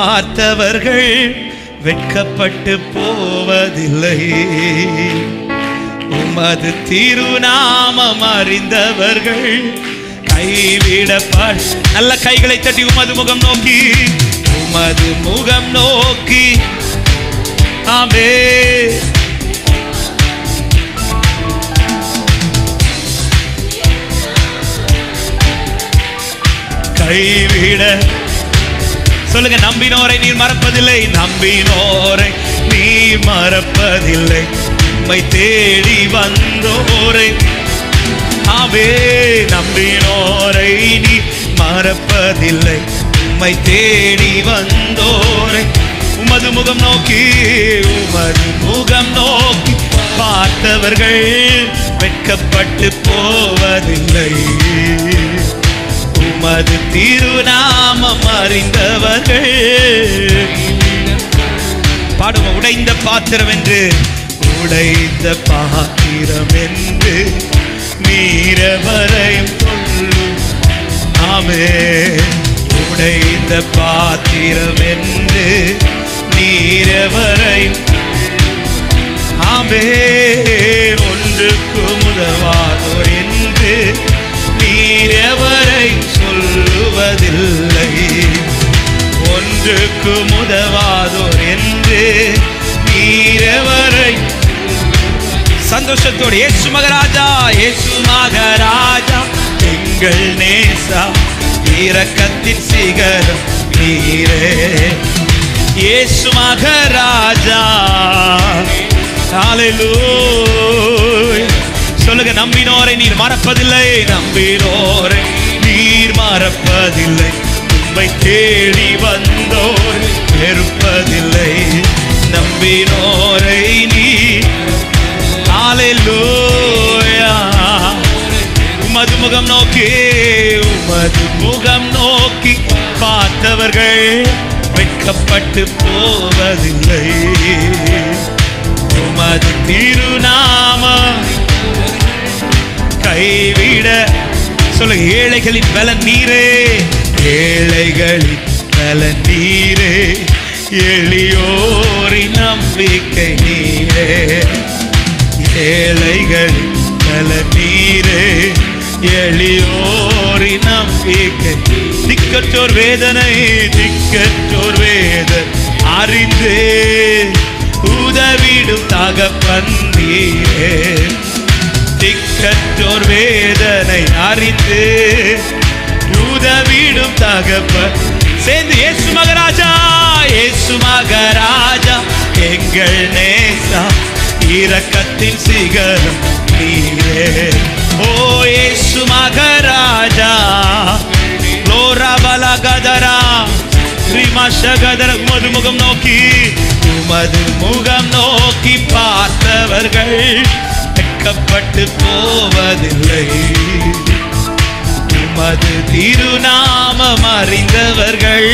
பார்த்தவர்கள் வெட்கப்பட்டு போவதில்லை உமது திருநாமம் அறிந்தவர்கள் கைவிடப்பட நல்ல கைகளை தட்டி உமது முகம் நோக்கி உமது முகம் நோக்கி ஆமே கைவிட சொல்லுங்க நம்பினோரை நீர் மறப்பதில்லை நம்பினோரை நீர் மறப்பதில்லை உம்மை தேடி வந்தோரை ஆவே நம்பினோரை நீ மறப்பதில்லை உம்மை தேடி வந்தோரை உமது முகம் நோக்கி உமது முகம் நோக்கி பார்த்தவர்கள் வெட்கப்பட்டு போவதில்லை உமது திருநாமம் அறிந்தவர்கள் பாடுவோம் உடைந்த பாத்திரம் என்று உடைந்த பாத்திரம் என்று மீறவரையும் சொல்லும் ஆமே உடைந்த பாத்திரம் என்று நீரவரையும் ஆமே ஒன்றுக்கு முதவாதோர் என்று நீரவரை சொல்லுவதில்லை ஒன்றுக்கு முதவாதோர் என்று நீரவரை சந்தோஷத்தோடு இயேசு மகராஜா இயேசு மகராஜா எங்கள் நேசா இரக்கத்தின் சிகரம் நீரே இயேசு மகராஜா ஹalleluya சொல்லுங்க நம்பினோரை நீர் மறப்பதில்லை நம்பினோரை நீர் மறப்பதில்லை உம்மை தேடி வந்தோர் வெறுப்பதில்லை நம்பினோரை நீர் ஹalleluya உமது முகம் நோக்கி உமது முகம் நோக்கி பார்த்தவர்கள் வெட்கப்பட்டு போவதில்லை உமது திருநாமம் கைவிட சொல்லுங்க ஏழைகளின் பலன் நீரே ஏழைகளின் பலன் நீரே எளியோரின் நம்பிக்கை நீரே ஏழைகளின் பலன் நீரே எளியோரின் நம்பிக்கை திக்கற்றோர் வேதனை திக்கற்றோர் வேதனை அறிந்து உதவிடும் தகப்பன் நீரே திக்கற்றோர் வேதனை அறிந்து உதவிடும் தகப்பன் சேர்ந்து இயேசு மகராஜா இயேசு மகராஜா எங்கள் நேசா இரக்கத்தின் சிகரம் நீரே ஓ இயேசு மகராஜா லோரபல கதரா ஸ்ரீமாஷகதர உமது முகம் நோக்கி உமது முகம் நோக்கி பார்த்தவர்கள் வெட்கப்பட்டு போவதில்லை உமது திருநாமம் அறிந்தவர்கள்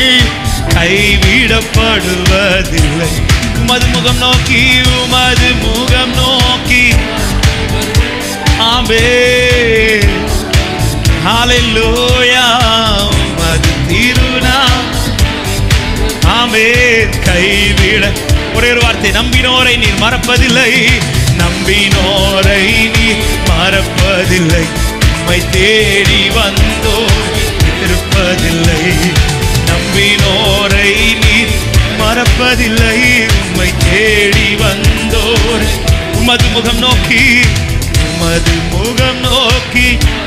கைவிடப்படுவதில்லை உமது முகம் நோக்கி உமது முகம் நோக்கி ஆமே ஹalleluya உமது திருநாமம் ஆமே கைவிட ஒரே ஒரு வார்த்தை நம்பினோரை நீர் மறப்பதில்லை நம்பினோரை நீர் மறப்பதில்லை உம்மை தேடி வந்தோ இருப்பதில்லை நம்பினோரை நீர் மறப்பதில்லை உம்மை தேடி வந்தோர் உமது முகம் நோக்கி உமது முகம் நோக்கி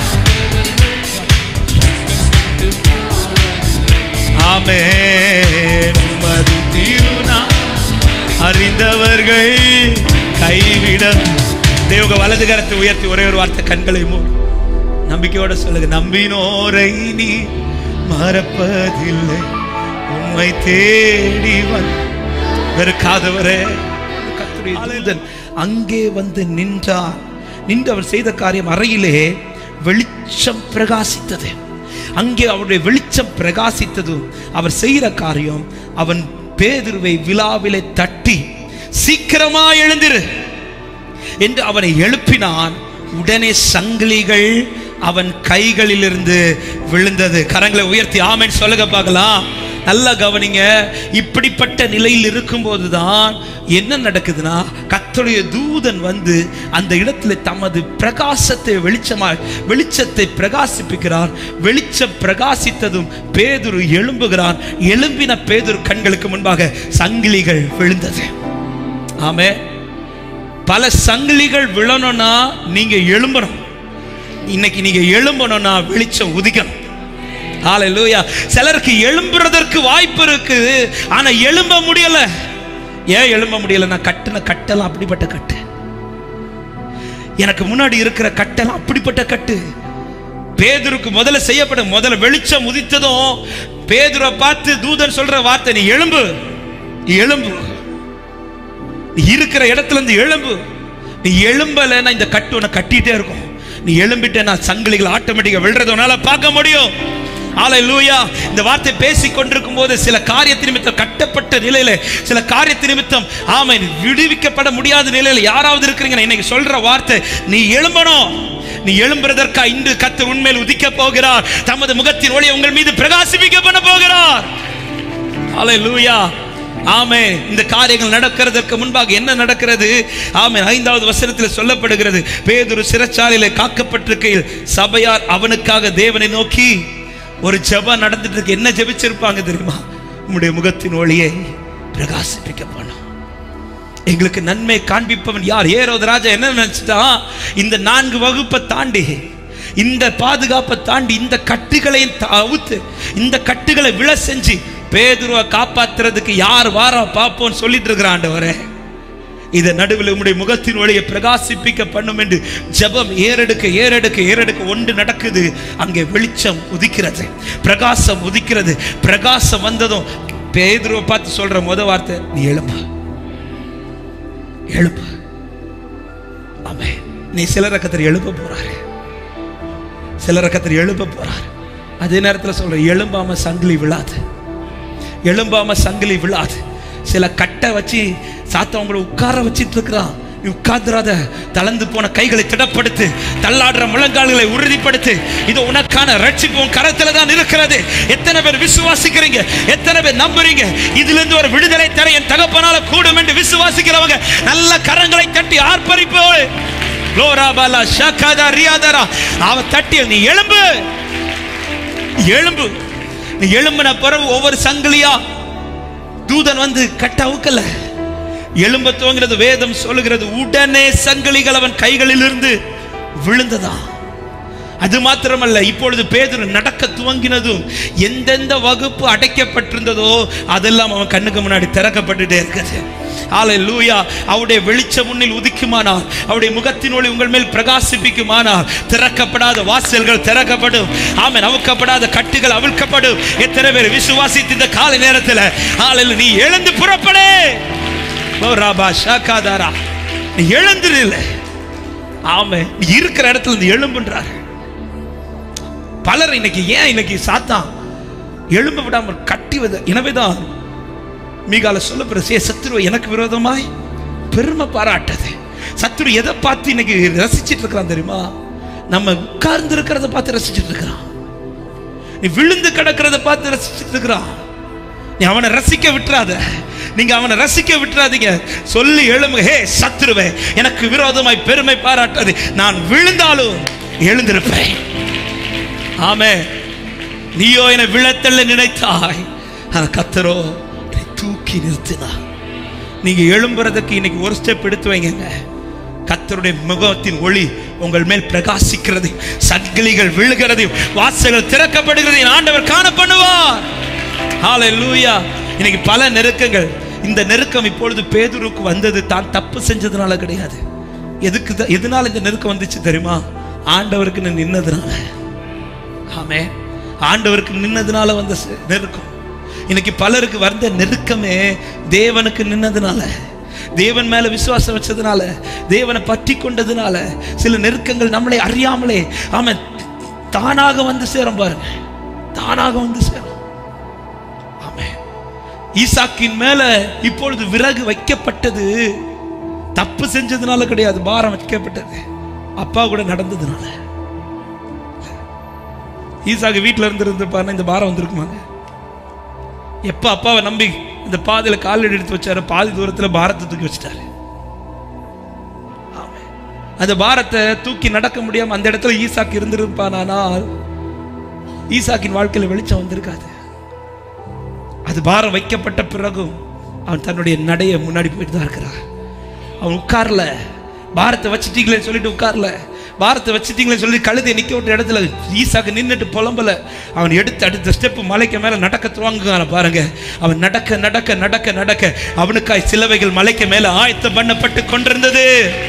ஆமென் உமது திருநா அறிந்தவர்கள் கைவிட தேவக வலது கரத்தை உயர்த்தி ஒரே ஒரு வார்த்தை கண்களை மூடி நம்பிக்கையோட சொல்லுங்க நம்பினோரை நீ மறப்பதில்லை உம்மை தேடி வந் வெறுக்காதவரே கர்த்தருடைய தூதன் அங்கே வந்து நின்றார் நின்று அவர் செய்த காரியம் அறையிலே வெளிச்சம் பிரகாசித்தது அங்கே அவருடைய வெளிச்சம் பிரகாசித்ததும் அவர் செய்கிற காரியம் அவன் பேதுருவை விழாவிலே தட்டி சீக்கிரமா எழுந்திரு என்று அவனை எழுப்பினான் உடனே சங்கிலிகள் அவன் கைகளிலிருந்து விழுந்தது கரங்களை உயர்த்தி ஆமென் சொல்லுங்க பார்க்கலாம் நல்லா கவனிங்க இப்படிப்பட்ட நிலையில் இருக்கும்போது தான் என்ன நடக்குதுன்னா கர்த்தருடைய தூதன் வந்து அந்த இடத்துல தமது பிரகாசத்தை வெளிச்சமாய் வெளிச்சத்தை பிரகாசிப்பிக்கிறார் வெளிச்சம் பிரகாசித்ததும் பேதுரு எழும்புகிறார் எழும்பின பேதுரு கண்களுக்கு முன்பாக சங்கிலிகள் விழுந்தது ஆமே பல சங்கிலிகள் விழணும்னா நீங்க எழும்பணும் இன்னைக்கு நீங்க எழும்பணும்னா வெளிச்சம் உதிக்கணும் ஹalleluya சிலருக்கு எழும்புறதற்கு வாய்ப்பு இருக்கு ஆனா எழும்ப முடியல ஏன் எழும்ப முடியல நான் கட்டின கட்டெல்லாம் அப்படிப்பட்ட கட்டு எனக்கு முன்னாடி இருக்கிற கட்டெல்லாம் அப்படிப்பட்ட கட்டு பேதுருக்கு முதல்ல செய்யப்படும் முதல்ல வெளிச்சம் உதித்ததும் பேதுரை பார்த்து தூதன் சொல்ற வார்த்தை நீ எழும்பு நீ எழும்பு நீ இருக்கிற இடத்துல இருந்து எழும்பு நீ எழும்பலைன்னா இந்த கட்டு உன்னை கட்டிட்டே இருக்கும் நீ எழும்பிட்டேன்னா சங்கிலிகள் ஆட்டோமேட்டிக்கா விழுறத உன்னால பார்க்க முடியும் ஆலை லூயா இந்த வார்த்தை பேசி கொண்டிருக்கும் போது சில காரியத்து நிமித்தம் கட்டப்பட்ட நிலையில சில காரியத்து நிமித்தம் ஆமை விடுவிக்கப்பட முடியாத நிலையில யாராவது இருக்கிறீங்க நான் இன்னைக்கு சொல்ற வார்த்தை நீ எழும்பணும் நீ எழும்புறதற்கா இன்று கத்து உண்மையில் உதிக்க போகிறார் தமது முகத்தின் ஒளி உங்கள் மீது பிரகாசிப்பிக்க பண்ண போகிறார் ஹalleluya ஆமே இந்த காரியங்கள் நடக்கிறதற்கு முன்பாக என்ன நடக்கிறது ஆமே ஐந்தாவது வசனத்தில் சொல்லப்படுகிறது பேதுரு சிறைச்சாலையில காக்கப்பட்டிருக்கையில் சபையார் அவனுக்காக தேவனை நோக்கி ஒரு ஜெபம் நடந்துட்டு இருக்கு என்ன ஜெபிச்சிருப்பாங்க தெரியுமா உம்முடைய முகத்தின் ஒளியை பிரகாசிப்பிக்க பண்ணும் எங்களுக்கு நன்மை காண்பிப்பவன் யார் ஏரோது ராஜா என்ன நினைச்சிட்டான் இந்த நான்கு வகுப்பை தாண்டி இந்த பாதுகாப்பை தாண்டி இந்த கட்டுகளையும் அவுத்து இந்த கட்டுகளை விழ செஞ்சு பேதுருவை காப்பாத்துறதுக்கு யார் வாரா பார்ப்போம்னு சொல்லிட்டு இருக்கிறான் ஆண்டவரே இதை நடுவில் உம்முடைய முகத்தின் ஒளியை பிரகாசிப்பிக்க பண்ணும் என்று ஜெபம் ஏறெடுக்க ஏறெடுக்க ஏறெடுக்க ஒன்று நடக்குது அங்கே வெளிச்சம் உதிக்கிறது பிரகாசம் உதிக்கிறது பிரகாசம் வந்ததும் பேதுருவை பார்த்து சொல்ற முத வார்த்தை நீ எழும்பு எழுப்பு ஆமே நீ சிலரை கத்தர் எழுப்ப போறாரு சிலரை கத்தர் எழுப்ப போறாரு அதே நேரத்தில் சொல்ற எழும்பாம சங்கிலி விழாது எழும்பாம சங்கிலி விழாது சில கட்டை வச்சு சாத்தா உங்களை உட்கார வச்சிட்டு இருக்கிறான் நீ உட்கார்ந்துராத தளர்ந்து போன கைகளை திடப்படுத்து தள்ளாடுற முழங்கால்களை உறுதிப்படுத்து இது உனக்கான ரட்சிப்பு உன் கரத்துல தான் இருக்கிறது எத்தனை பேர் விசுவாசிக்கிறீங்க எத்தனை பேர் நம்புறீங்க இதுல இருந்து ஒரு விடுதலை தர என் தகப்பனால கூடும் என்று விசுவாசிக்கிறவங்க நல்ல கரங்களை தட்டி ஆர்ப்பரிப்பு லோராபாலா ஷகாதா ரியாதரா அவ தட்டி நீ எழும்பு எழும்பு நீ எழும்பின பிறகு ஒவ்வொரு சங்கிலியா தூதன் வந்து கட்ட அவுக்கல எழும்ப துவங்கிறது வேதம் சொல்லுகிறது உடனே சங்கிலிகள் அவன் கைகளிலிருந்து விழுந்ததா அது மாத்திரமல்ல இப்பொழுது பேதுரு நடக்க துவங்கினதும் எந்தெந்த வகுப்பு அடைக்கப்பட்டிருந்ததோ அதெல்லாம் அவன் கண்ணுக்கு முன்னாடி திறக்கப்பட்டுட்டே இருக்குது ஆலை லூயா அவருடைய வெளிச்சம் முன்னில் உதிக்குமானால் அவருடைய முகத்தின் ஒளி உங்கள் மேல் பிரகாசிப்பிக்குமானால் திறக்கப்படாத வாசல்கள் திறக்கப்படும் ஆமென் அவுக்கப்படாத கட்டுகள் அவிழ்க்கப்படும் எத்தனை பேர் விசுவாசித்து இந்த காலை நேரத்தில் ஆலையில் நீ எழுந்து புறப்படே ஓ ராபா ஷாக்காதாரா நீ எழுந்துரு ஆமே நீ இருக்கிற இடத்துல இருந்து எழும்புன்றார் பலர் இன்னைக்கு ஏன் இன்னைக்கு சாத்தான் எழும்ப விடாமல் கட்டிவது எனவேதான் மீகால சொல்லப்படுற சே சத்துருவை எனக்கு விரோதமாய் பெருமை பாராட்டது சத்துரு எதை பார்த்து இன்னைக்கு ரசிச்சிட்டு இருக்கிறான் தெரியுமா நம்ம உட்கார்ந்து இருக்கிறத பார்த்து ரசிச்சிட்டு இருக்கிறான் நீ விழுந்து கிடக்கிறத பார்த்து ரசிச்சிட்டு இருக்கிறான் நீ அவனை ரசிக்க விட்டுறாத நீங்க அவனை ரசிக்க விட்டுறாதீங்க சொல்லி எழும்புங்க ஹே சத்துருவே எனக்கு விரோதமாய் பெருமை பாராட்டாது நான் விழுந்தாலும் எழுந்திருப்பேன் ஆமே நீயோ என்னை விழத்தள்ள நினைத்தாய் ஆனா கத்தரோ என்னை தூக்கி நிறுத்தினா நீங்க எழும்புறதுக்கு இன்னைக்கு ஒரு ஸ்டெப் எடுத்து வைங்க கத்தருடைய முகத்தின் ஒளி உங்கள் மேல் பிரகாசிக்கிறது சங்கிலிகள் விழுகிறது வாசல்கள் திறக்கப்படுகிறது ஆண்டவர் காண பண்ணுவார் ஹalleluya இன்னைக்கு பல நெருக்கங்கள் இந்த நெருக்கம் இப்பொழுது பேதுருக்கு வந்தது தான் தப்பு செஞ்சதுனால கிடையாது எதுக்கு த- எதனால இந்த நெருக்கம் வந்துச்சு தெரியுமா ஆண்டவருக்கு நான் நின்னதுனால ஆமே ஆண்டவருக்கு நின்னதுனால வந்த ச- நெருக்கம் இன்னைக்கு பலருக்கு வந்த நெருக்கமே தேவனுக்கு நின்னதுனால தேவன் மேல விசுவாசம் வச்சதுனால தேவனை பற்றி கொண்டதுனால சில நெருக்கங்கள் நம்மளை அறியாமலே ஆமா தானாக வந்து சேரும் பாருங்க தானாக வந்து சேரும் ஆமே ஈசாக்கின் மேல இப்பொழுது விறகு வைக்கப்பட்டது தப்பு செஞ்சதுனால கிடையாது பாரம் வைக்கப்பட்டது அப்பா கூட நடந்ததுனால ஈசாக்கு வீட்டில் இருந்திருந்து பாருங்க இந்த பாரம் வந்திருக்குமாங்க எப்ப அப்பாவை நம்பி இந்த பாதையில கால் எடுத்து வச்சாரு பாதி தூரத்துல பாரத்தை தூக்கி வச்சுட்டாரு ஆமென். அந்த பாரத்தை தூக்கி நடக்க முடியாம அந்த இடத்துல ஈசாக்கு இருந்திருப்பானால் ஈசாக்கின் வாழ்க்கையில வெளிச்சம் வந்திருக்காது அது பாரம் வைக்கப்பட்ட பிறகும் அவன் தன்னுடைய நடைய முன்னாடி போயிட்டு தான் இருக்கிறான் அவன் உட்கார்ல பாரத்தை வச்சுட்டீங்களே சொல்லிட்டு உட்கார்ல பாரத்தை வச்சுட்டீங்களே சொல்லி கழுதை நிக்க விட்ட இடத்துல ஈசாக்கு நின்னுட்டு புலம்பல அவன் எடுத்து அடுத்த ஸ்டெப் மலைக்கு மேல நடக்க துவங்குறான் பாருங்க அவன் நடக்க நடக்க நடக்க நடக்க அவனுக்காய் சிலவைகள் மலைக்கு மேல ஆயத்தம் பண்ணப்பட்டு கொண்டிருந்தது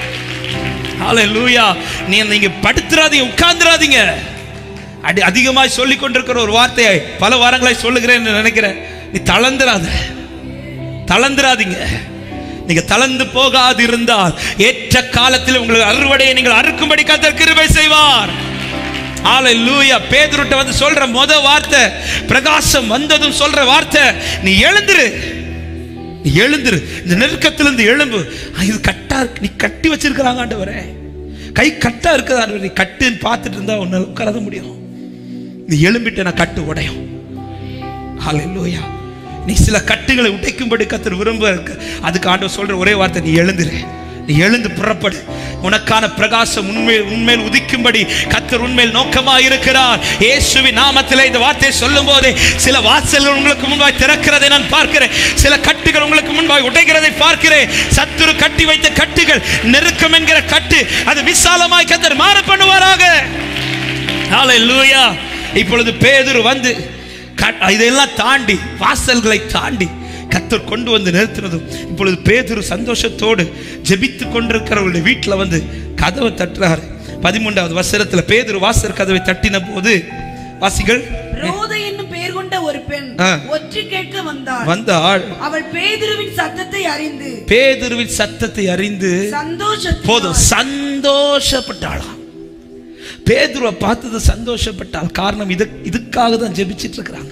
ஹalleluya நீ நீங்க படுத்துறாதீங்க உட்கார்ந்துராதீங்க அடி அதிகமாய் சொல்லிக் கொண்டிருக்கிற ஒரு வார்த்தையை பல வாரங்களாய் சொல்லுகிறேன்னு நினைக்கிறேன் நீ தளர்ந்துராத தளர்ந்துராதீங்க நீங்க தளர்ந்து போகாது இருந்தால் ஏற்ற காலத்தில் உங்களுக்கு அறுவடையை நீங்கள் அறுக்கும்படி கத்தர் கிருபை செய்வார் ஹalleluya பேதுருட்ட வந்து சொல்ற முத வார்த்தை பிரகாசம் வந்ததும் சொல்ற வார்த்தை நீ எழுந்துரு நீ எழுந்துரு இந்த நெருக்கத்திலிருந்து எழும்பு ஆ, இது கட்டா இருக்கு நீ கட்டி வச்சிருக்கிறாங்க ஆண்டவரே கை கட்டா இருக்குது ஆண்டவரே நீ கட்டுன்னு பார்த்துட்டு இருந்தா உன்னால உட்கார முடியும் நீ எழும்பிட்ட நான் கட்டு உடையும் ஹalleluya நீ சில கட்டுகளை உடைக்கும்படி கத்தர் விரும்ப இருக்கு அதுக்கு ஆண்டவர் சொல்ற ஒரே வார்த்தை நீ எழுந்துரு நீ எழுந்து புறப்படு உனக்கான பிரகாசம் உண்மையில் உண்மையில் உதிக்கும்படி கத்தர் உண்மையில் நோக்கமா இருக்கிறார் இயேசுவின் நாமத்திலே இந்த வார்த்தையை சொல்லும் போதே சில வாசல்கள் உங்களுக்கு முன்பாய் திறக்கிறதை நான் பார்க்கிறேன் சில கட்டுகள் உங்களுக்கு முன்பாய் உடைகிறதை பார்க்கிறேன் சத்துரு கட்டி வைத்த கட்டுகள் நெருக்கம் என்கிற கட்டு அது விசாலமாய் கத்தர் மாற பண்ணுவாராக ஹalleluya இப்பொழுது பேதுரு வந்து க- இதெல்லாம் தாண்டி வாசல்களை தாண்டி கத்தர் கொண்டு வந்து நிறுத்தினதும் இப்பொழுது பேதுரு சந்தோஷத்தோடு ஜெபித்து கொண்டிருக்கிறவர்களுடைய வீட்டில் வந்து கதவை தட்டுறாரு பதிமூன்றாவது வசனத்துல பேதுரு வாசல் கதவை தட்டின போது வாசிகள் ரோதை என்னும் பெயர் கொண்ட ஒரு பெண் ஆ. ஒற்றி கேட்க வந்தாள் வந்தாள் அவள் பேதுருவின் சத்தத்தை அறிந்து பேதுருவின் சத்தத்தை அறிந்து சந்தோஷத்தினால் போதும் சந்தோஷப்பட்டாளாம் பேதுருவை பார்த்தது சந்தோஷப்பட்டாள் காரணம் இது இதுக்காக தான் ஜெபிச்சிட்டு இருக்கிறாங்க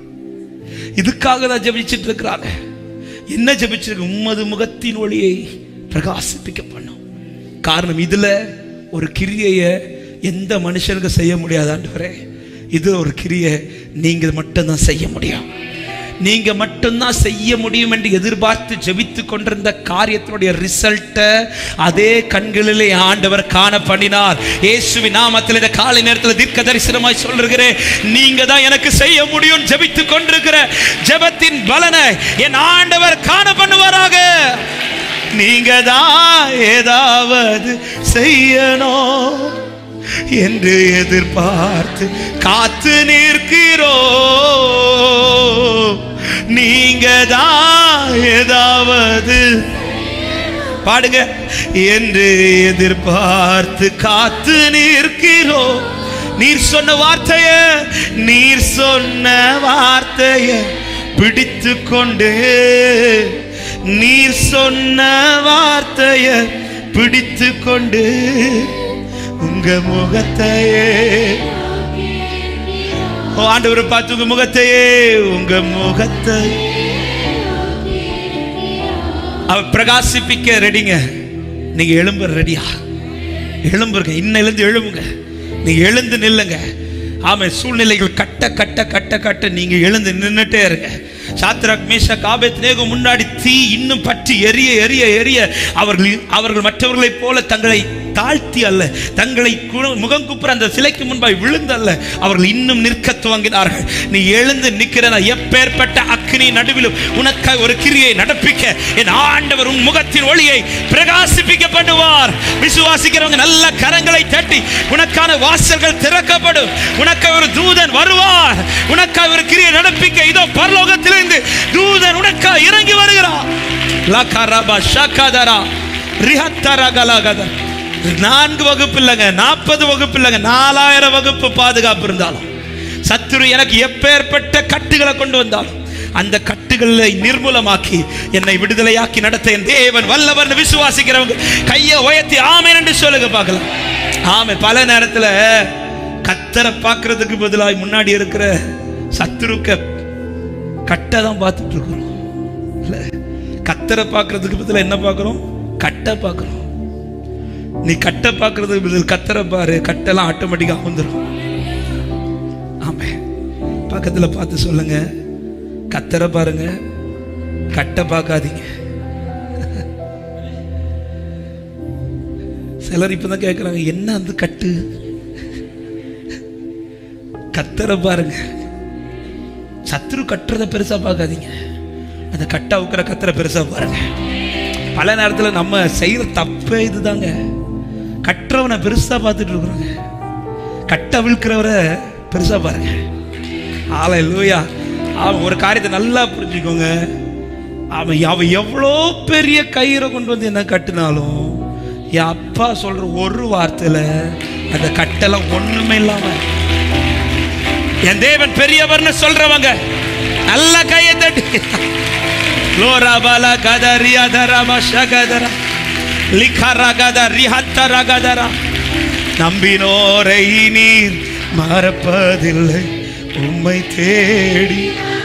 இதுக்காக தான் ஜெபிச்சிட்டு இருக்கிறாங்க என்ன ஜெபிச்சிருக்கு உம்மது முகத்தின் ஒளியை பிரகாசிப்பிக்க பண்ணும் காரணம் இதுல ஒரு கிரியையை எந்த மனுஷனுக்கு செய்ய முடியாதாண்டவரே இது ஒரு கிரியை நீங்க மட்டும்தான் செய்ய முடியும் நீங்க மட்டும்தான் செய்ய முடியும் என்று எதிர்பார்த்து ஜெபித்து கொண்டிருந்த காரியத்தினுடைய ரிசல்ட்டை அதே கண்களிலே ஆண்டவர் காண பண்ணினார் இயேசுவின் நாமத்தில் இந்த காலை நேரத்தில் தீர்க்க தரிசனமாய் சொல்லுகிறேன் நீங்க தான் எனக்கு செய்ய முடியும் ஜெபித்து கொண்டிருக்கிற ஜெபத்தின் பலனை என் ஆண்டவர் காண பண்ணுவாராக நீங்க தான் ஏதாவது செய்யணும் என்று எதிர்பார்த்து காத்து நிற்கிறோ நீங்க தான் ஏதாவது பாடுங்க என்று எதிர்பார்த்து காத்து நிற்கிறோ நீர் சொன்ன வார்த்தைய நீர் சொன்ன வார்த்தைய பிடித்து கொண்டு நீர் சொன்ன வார்த்தைய பிடித்து கொண்டு உங்க முகத்தையே ஓ ஆண்டவரை பார்த்து உங்க முகத்தையே உங்க முகத்தை அவர் பிரகாசிப்பிக்க ரெடிங்க நீங்க எழும்ப ரெடியா எழும்புங்க இன்னும் எழுந்து எழும்புங்க நீங்க எழுந்து நில்லுங்க ஆமா சூழ்நிலைகள் கட்ட கட்ட கட்ட கட்ட நீங்க எழுந்து நின்னுட்டே இருங்க சாத்ராக் மேஷாக் ஆபேத்நேகோ முன்னாடி தீ இன்னும் பற்றி எரிய எரிய எரிய அவர்கள் அவர்கள் மற்றவர்களைப் போல தங்களை தாழ்த்தி அல்ல தங்களை கு- முகங்குப்புற அந்த சிலைக்கு முன்பாய் விழுந்தல்ல அவர்கள் இன்னும் நிற்க துவங்கினார்கள் நீ எழுந்து நிற்கிறன எப்பேற்பட்ட அக்னி நடுவிலும் உனக்காய் ஒரு கிரியை நடப்பிக்க என் ஆண்டவர் உன் முகத்தின் ஒளியை பிரகாசிப்பிக்க பண்ணுவார் விசுவாசிக்கிறவங்க நல்ல கரங்களை தட்டி உனக்கான வாசல்கள் திறக்கப்படும் உனக்காய் ஒரு தூதன் வருவார் உனக்காய் ஒரு கிரியை நடப்பிக்க இதோ பரலோகத்திலிருந்து தூதன் உனக்காய் இறங்கி வருகிறார் லகரபா ஷகதரா ரிஹத்தரகலகத நான்கு வகுப்பு இல்லைங்க நாற்பது வகுப்பு இல்லைங்க நாலாயிரம் வகுப்பு பாதுகாப்பு இருந்தாலும் சத்துரு எனக்கு எப்பேற்பட்ட கட்டுகளை கொண்டு வந்தாலும் அந்த கட்டுகளை நிர்மூலமாக்கி என்னை விடுதலையாக்கி நடத்த என் தேவன் வல்லவன் விசுவாசிக்கிறவங்க கையை உயர்த்தி ஆமென் என்று சொல்லுங்க பார்க்கலாம் ஆமை பல நேரத்துல கத்தரை பார்க்கிறதுக்கு பதிலாக முன்னாடி இருக்கிற சத்துருக்க கட்டை தான் பார்த்துட்டு இருக்கிறோம் இல்ல கத்தரை பார்க்கிறதுக்கு பதிலாக என்ன பார்க்கிறோம் கட்டை பார்க்கிறோம் நீ கட்டை பார்க்கறதுக்கு பதில் கத்தரை பாரு கட்டெல்லாம் ஆட்டோமேட்டிக்காக வந்துடும் ஆமே பக்கத்தில் பார்த்து சொல்லுங்க கத்தரை பாருங்க கட்டை பார்க்காதீங்க சிலர் இப்பதான் கேட்குறாங்க என்ன அந்த கட்டு கத்தரை பாருங்க சத்துரு கட்டுறத பெருசா பார்க்காதீங்க அந்த கட்டை அவுக்கிற கத்தரை பெருசா பாருங்க பல நேரத்தில் நம்ம செய்யற தப்பே இதுதாங்க கட்டுறவனை பெருசா பார்த்துட்டு இருக்கிறோங்க கட்டை விழுக்கிறவரை பெருசா பாருங்க ஆலை லூயா அவன் ஒரு காரியத்தை நல்லா புரிஞ்சுக்கோங்க அவன் அவன் எவ்வளோ பெரிய கயிறை கொண்டு வந்து என்ன கட்டினாலும் என் அப்பா சொல்ற ஒரு வார்த்தையில அந்த கட்டெல்லாம் ஒண்ணுமே இல்லாம என் தேவன் பெரியவர்னு சொல்றவங்க நல்ல கையை தட்டி லோரா பாலா கதரி அதரா ஷகதரா லிಖರ ಗದ ರಿಹತ್ತರ ಗದರ நம்பினோரை நீர் மறப்பதில்லை உம்மை தேடி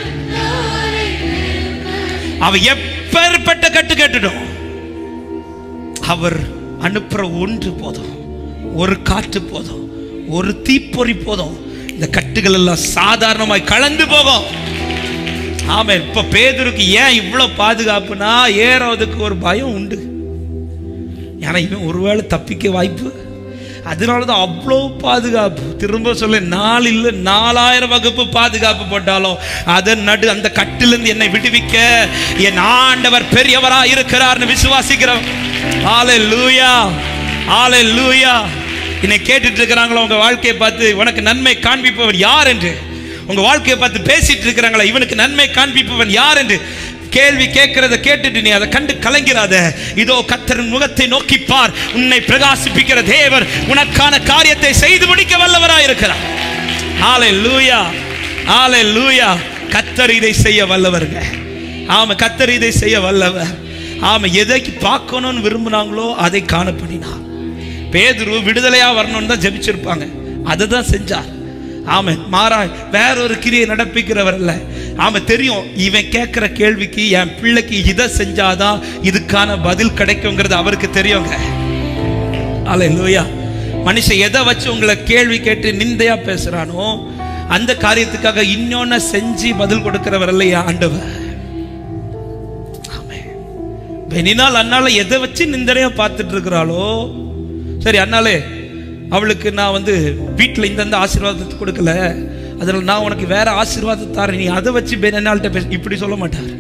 அவ எப்பேற்பட்ட கட்டு கட்டுடும் அவர் அனுப்புற ஒன்று போதும் ஒரு காற்று போதும் ஒரு தீப்பொறி போதும் இந்த கட்டுகள் எல்லாம் சாதாரணமாய் கலந்து போகும் ஆமா இப்ப பேதருக்கு ஏன் இவ்வளவு பாதுகாப்புனா ஏறதுக்கு ஒரு பயம் உண்டு ஏன்னா இவன் ஒருவேளை தப்பிக்க வாய்ப்பு அதனால தான் அவ்வளோ பாதுகாப்பு திரும்ப சொல்ல நாலு இல்லை நாலாயிரம் வகுப்பு பாதுகாப்பு போட்டாலும் அதன் நடு அந்த கட்டிலிருந்து என்னை விடுவிக்க என் ஆண்டவர் பெரியவரா இருக்கிறார்னு விசுவாசிக்கிறோம் ஆலை லூயா ஆலை லூயா என்னை கேட்டுட்டு இருக்கிறாங்களோ உங்க வாழ்க்கையை பார்த்து உனக்கு நன்மை காண்பிப்பவன் யார் என்று உங்க வாழ்க்கையை பார்த்து பேசிட்டு இருக்கிறாங்களா இவனுக்கு நன்மை காண்பிப்பவன் யார் என்று கேள்வி கேட்கிறத கேட்டுட்டு நீ அதை கண்டு கலங்கிறாத இதோ கத்தரின் முகத்தை நோக்கி பார் உன்னை பிரகாசிப்பிக்கிற தேவர் உனக்கான காரியத்தை செய்து முடிக்க வல்லவராய் இருக்கிறார் ஆலை லூயா ஆலை லூயா கத்தர் இதை செய்ய வல்லவருங்க ஆமா கத்தர் இதை செய்ய வல்லவர் ஆமா எதை பார்க்கணும்னு விரும்புனாங்களோ அதை காணப்படினார் பேதுரு விடுதலையா வரணும்னு தான் ஜெபிச்சிருப்பாங்க அதை தான் செஞ்சார் ஆமா மாறா வேற ஒரு கிரியை நடப்பிக்கிறவர் அல்ல ஆமா தெரியும் இவன் கேட்கிற கேள்விக்கு என் பிள்ளைக்கு இதை செஞ்சாதான் இதுக்கான பதில் கிடைக்குங்கிறது அவருக்கு தெரியுங்க ஆலை லூயா மனுஷன் எதை வச்சு உங்களை கேள்வி கேட்டு நிந்தையா பேசுறானோ அந்த காரியத்துக்காக இன்னொன்னு செஞ்சு பதில் கொடுக்கிறவர் இல்லையா ஆண்டவர் ஆமென். பெனினால் அண்ணால எதை வச்சு நிந்தனையா பார்த்துட்டு இருக்கிறாளோ சரி அண்ணாலே அவளுக்கு நான் வந்து வீட்டில் இந்தந்த ஆசீர்வாதத்தை கொடுக்கல அதனால நான் உனக்கு வேற ஆசீர்வாதத்தை தரேன் நீ அதை வச்சு பெனால்கிட்ட பேச இப்படி சொல்ல மாட்டார்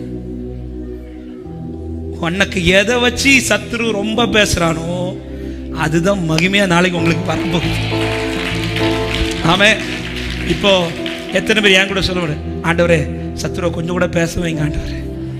உனக்கு எதை வச்சு சத்துரு ரொம்ப பேசுறானோ அதுதான் மகிமையா நாளைக்கு உங்களுக்கு வரப்போகுது ஆமே இப்போ எத்தனை பேர் என் கூட சொல்ல முடியும் ஆண்டவரே சத்துருவை கொஞ்சம் கூட பேச வைங்க ஆண்டவரே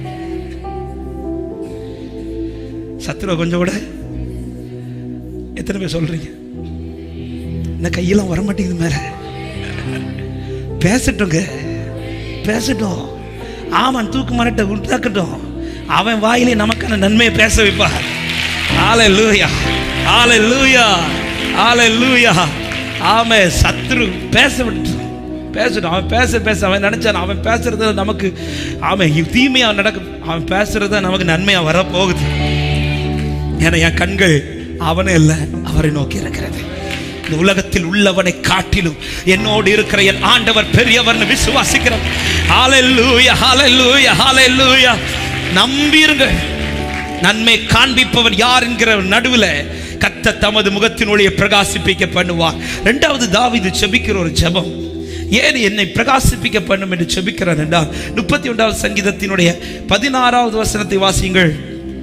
சத்துருவை கொஞ்சம் கூட எத்தனை பேர் சொல்றீங்க இந்த கையெல்லாம் வர மாட்டேங்குது மேல பேசட்டுங்க பேசட்டும் ஆமான் தூக்கு மரட்டை உண்டாக்கட்டும் அவன் வாயிலே நமக்கான நன்மையை பேச வைப்பார் ஆலை லூயா ஆலை லூயா ஆலை லூயா ஆமே சத்ரு பேச விட்டு பேசட்டும் அவன் பேச பேச அவன் நினைச்சான் அவன் பேசுறது நமக்கு அவன் தீமையா நடக்கும் அவன் பேசுறது நமக்கு நன்மையா வரப்போகுது ஏன்னா என் கண்கள் அவனே இல்லை அவரை நோக்கி இருக்கிறது இந்த உலகத்தில் உள்ளவனை காட்டிலும் என்னோடு இருக்கிற என் ஆண்டவர் பெரியவர்னு விசுவாசிக்கிறோம் ஹalleluya ஹalleluya ஹalleluya நம்பிருங்கள் நன்மை காண்பிப்பவன் யார் என்கிற நடுவில் கத்த தமது முகத்தின் ஒளியை பிரகாசிப்பிக்க பண்ணுவார் இரண்டாவது தாவீது செபிக்கிற ஒரு ஜெபம் ஏன் என்னை பிரகாசிப்பிக்க பண்ணும் என்று செபிக்கிறார் என்றால் முப்பத்தி ஒன்றாவது சங்கீதத்தினுடைய பதினாறாவது வசனத்தை வாசியுங்கள்